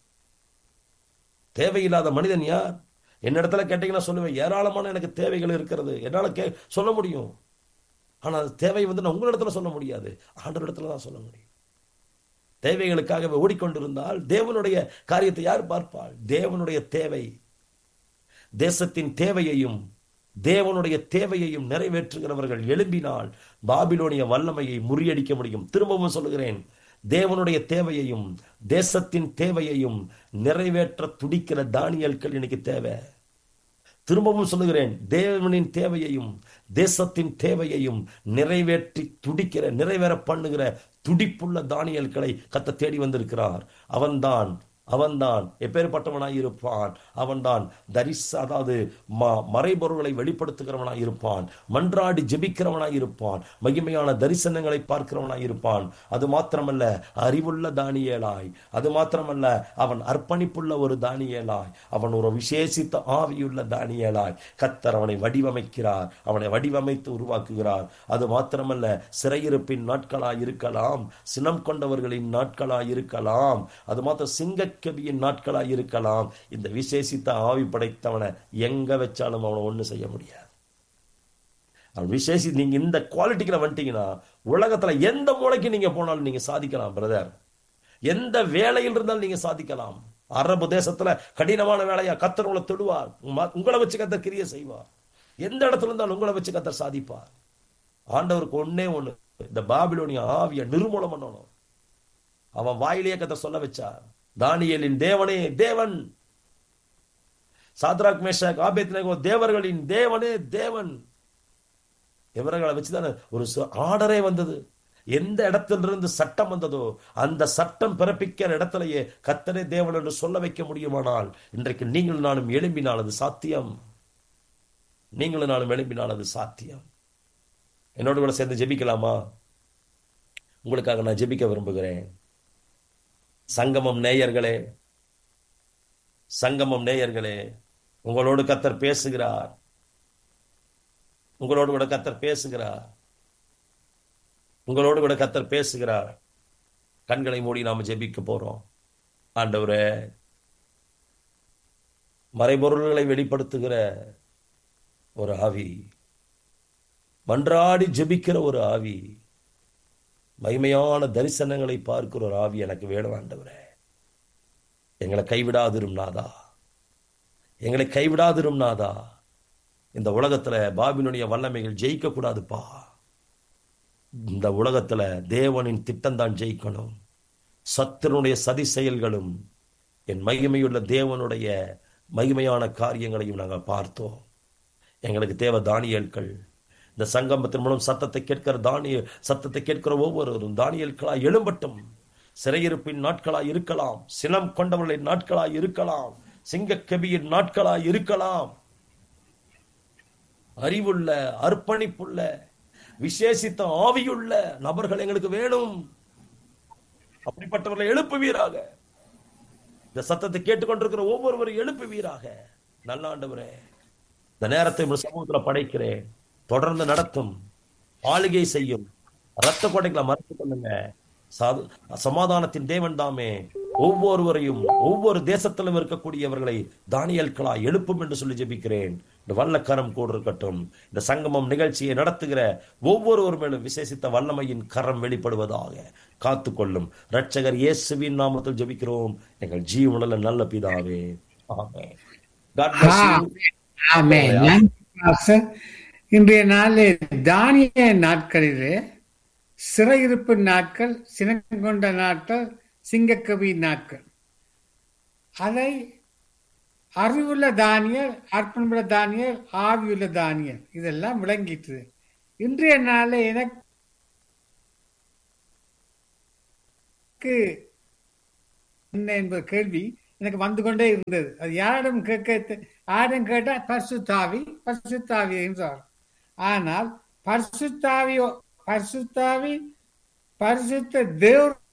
தேவையில்லாத மனிதன் யார் என்னிடத்துல கேட்டீங்கன்னா சொல்லுவேன் ஏராளமான எனக்கு தேவைகள் இருக்கிறது என்னால கே சொல்ல முடியும் ஆனா அது தேவை வந்து நான் உங்களிடத்துல சொல்ல முடியாது ஆண்டவரிடத்துல தான் சொல்ல முடியும் தேவைகளுக்காகவே ஓடிக்கொண்டிருந்தால் தேவனுடைய காரியத்தை யார் பார்ப்பாள் தேவனுடைய தேவை தேசத்தின் தேவையையும் தேவனுடைய தேவையையும் நிறைவேற்றுகிறவர்கள் எழும்பினால் பாபிலோனிய வல்லமையை முறியடிக்க முடியும் திரும்பவும் சொல்லுகிறேன் தேவனுடைய தேவையையும் தேசத்தின் தேவையையும் நிறைவேற்ற துடிக்கிற தானியல்கள் இன்னைக்கு தேவை திரும்பவும் சொல்லுகிறேன் தேவனின் தேவையையும் தேசத்தின் தேவையையும் நிறைவேற்றி துடிக்கிற நிறைவேற பண்ணுகிற துடிப்புள்ள தானியல்களை கத்த தேடி வந்திருக்கிறார் அவன்தான் அவன்தான் எப்பேற்பட்டவனாய் இருப்பான் அவன்தான் தரிச அதாவது மறைபொருள்களை வெளிப்படுத்துகிறவனாய் இருப்பான் மன்றாடி ஜெபிக்கிறவனாய் இருப்பான் மகிமையான தரிசனங்களை பார்க்கிறவனாய் இருப்பான் அது மாத்திரமல்ல அறிவுள்ள தானியலாய் அது மாத்திரமல்ல அவன் அர்ப்பணிப்புள்ள ஒரு தானியலாய் அவன் ஒரு விசேஷித்த ஆவியுள்ள தானியலாய் கத்தர் அவனை வடிவமைக்கிறார் அவனை வடிவமைத்து உருவாக்குகிறார் அது மாத்திரமல்ல சிறையிருப்பின் நாட்களாய் இருக்கலாம் சினம் கொண்டவர்களின் நாட்களாய் இருக்கலாம் அது மாத்திரம் சிங்க கவியின் நாட்களாக இருக்கலாம் இந்த விசேஷித்த ஆவி படைத்தவனை எங்க வச்சாலும் அவனை ஒண்ணு செய்ய முடியாது அவன் விசேஷி நீங்க இந்த குவாலிட்டிக்கு வந்துட்டீங்கன்னா உலகத்துல எந்த மூளைக்கு நீங்க போனாலும் நீங்க சாதிக்கலாம் பிரதர் எந்த வேலையில் இருந்தாலும் நீங்க சாதிக்கலாம் அரபு தேசத்துல கடினமான வேலையா கத்தர் உங்களை தொடுவார் உங்க- உங்களை வச்சு கத்தர் கிரிய செய்வார் எந்த இடத்துல இருந்தாலும் உங்களை வச்சு கத்தர் சாதிப்பார் ஆண்டவருக்கு ஒண்ணே ஒண்ணு இந்த பாபிலோனிய ஆவிய நிர்மூலம் பண்ணணும் அவன் வாயிலேயே கத்தர் சொல்ல வச்சார் தானியேலின் தேவனே தேவன் சாத்ராக் மேஷாக் ஆபேத்நேகோ தேவர்களின் தேவனே தேவன் இவர்களை வச்சுதானே ஒரு சு- ஆர்டரே வந்தது எந்த இடத்திலிருந்து சட்டம் வந்ததோ அந்த சட்டம் பிறப்பிக்கிற இடத்திலேயே கத்தரே தேவன் என்று சொல்ல வைக்க முடியுமானால் இன்றைக்கு நீங்கள் நானும் எழும்பினால் அது சாத்தியம் நீங்களும் நானும் எழும்பினால் அது சாத்தியம் என்னோடு கூட சேர்ந்து ஜெபிக்கலாமா உங்களுக்காக நான் ஜெபிக்க விரும்புகிறேன் சங்கமம் நேயர்களே சங்கமம் நேயர்களே உங்களோடு கத்தர் பேசுகிறார் உங்களோடு கூட கத்தர் பேசுகிறார் உங்களோடு கூட கத்தர் பேசுகிறார் கண்களை மூடி நாம ஜெபிக்க போறோம் ஆண்டவரே மறைபொருள்களை வெளிப்படுத்துகிற ஒரு ஆவி மன்றாடி ஜெபிக்கிற ஒரு ஆவி மகிமையான தரிசனங்களை பார்க்கிற ஒரு ஆவி எனக்கு வேணும் ஆண்டவரே எங்களை கைவிடாதிரும் நாதா எங்களை கைவிடாதிரும் நாதா இந்த உலகத்துல பாபினுடைய வல்லமைகள் ஜெயிக்க கூடாதுப்பா இந்த உலகத்துல தேவனின் திட்டம் தான் ஜெயிக்கணும் சத்துருடைய சதி செயல்களும் என் மகிமையுள்ள தேவனுடைய மகிமையான காரியங்களையும் நாங்கள் பார்த்தோம் எங்களுக்கு தேவை தானியல்கள் இந்த சங்கமத்தின் மூலம் சத்தத்தை கேட்கிற தானிய சத்தத்தை கேட்கிற ஒவ்வொருவரும் தானியல்களா எழும்பட்டும் சிறையிருப்பின் நாட்களாய் இருக்கலாம் சினம் கொண்டவர்களின் நாட்களாய் இருக்கலாம் சிங்கக்கபியின் நாட்களாய் இருக்கலாம் அறிவுள்ள அர்ப்பணிப்புள்ள விசேஷித்த ஆவியுள்ள நபர்கள் எங்களுக்கு வேணும் அப்படிப்பட்டவர்களை எழுப்புவீராக இந்த சத்தத்தை கேட்டுக்கொண்டிருக்கிற ஒவ்வொருவரும் எழுப்புவீராக நல்ல ஆண்டவரே இந்த நேரத்தை உங்கள் சமூகத்துல படைக்கிறேன் தொடர்ந்து நடத்தும் ஆளுகை செய்யும் ரத்த கொடைகளை மறுத்து கொள்ளுங்க சாது- சமாதானத்தின் தேவன் தாமே ஒவ்வொருவரையும் ஒவ்வொரு தேசத்திலும் இருக்கக்கூடியவர்களை தானியல்களா எழுப்பும் என்று சொல்லி ஜெபிக்கிறேன் இந்த வல்லக்கரம் கூட இருக்கட்டும் இந்த சங்கமம் நிகழ்ச்சியை நடத்துகிற ஒவ்வொருவர் மேலும் விசேஷித்த வல்லமையின் கரம் வெளிப்படுவதாக காத்துக்கொள்ளும் இரட்சகர் இயேசுவின் நாமத்தில் ஜெபிக்கிறோம் எங்கள் ஜீவனுள்ள நல்ல பிதாவே ஆமென் God bless you. ஆமென். நன்றி பாஸ்டர். இன்றைய நாளில் தானிய நாட்களிலே சிறையிருப்பு நாட்கள் சினங்கொண்ட நாட்கள் சிங்கக்கவி நாட்கள் அதை அறிவுள்ள தானியல் அர்ப்பணமுள்ள தானியல் ஆவியுள்ள தானியல் இதெல்லாம் விளங்கிட்டு இன்றைய நாளில் எனக்கு என்ன என்பது கேள்வி எனக்கு வந்து கொண்டே இருந்தது அது யாரிடம் கேட்க யாரிடம் கேட்டா பரிசுத்தாவி பரிசுத்தாவி என்றார் ஆனால் பரிசுத்தாவியோ பரிசுத்தாவி பரிசுத்த தேவ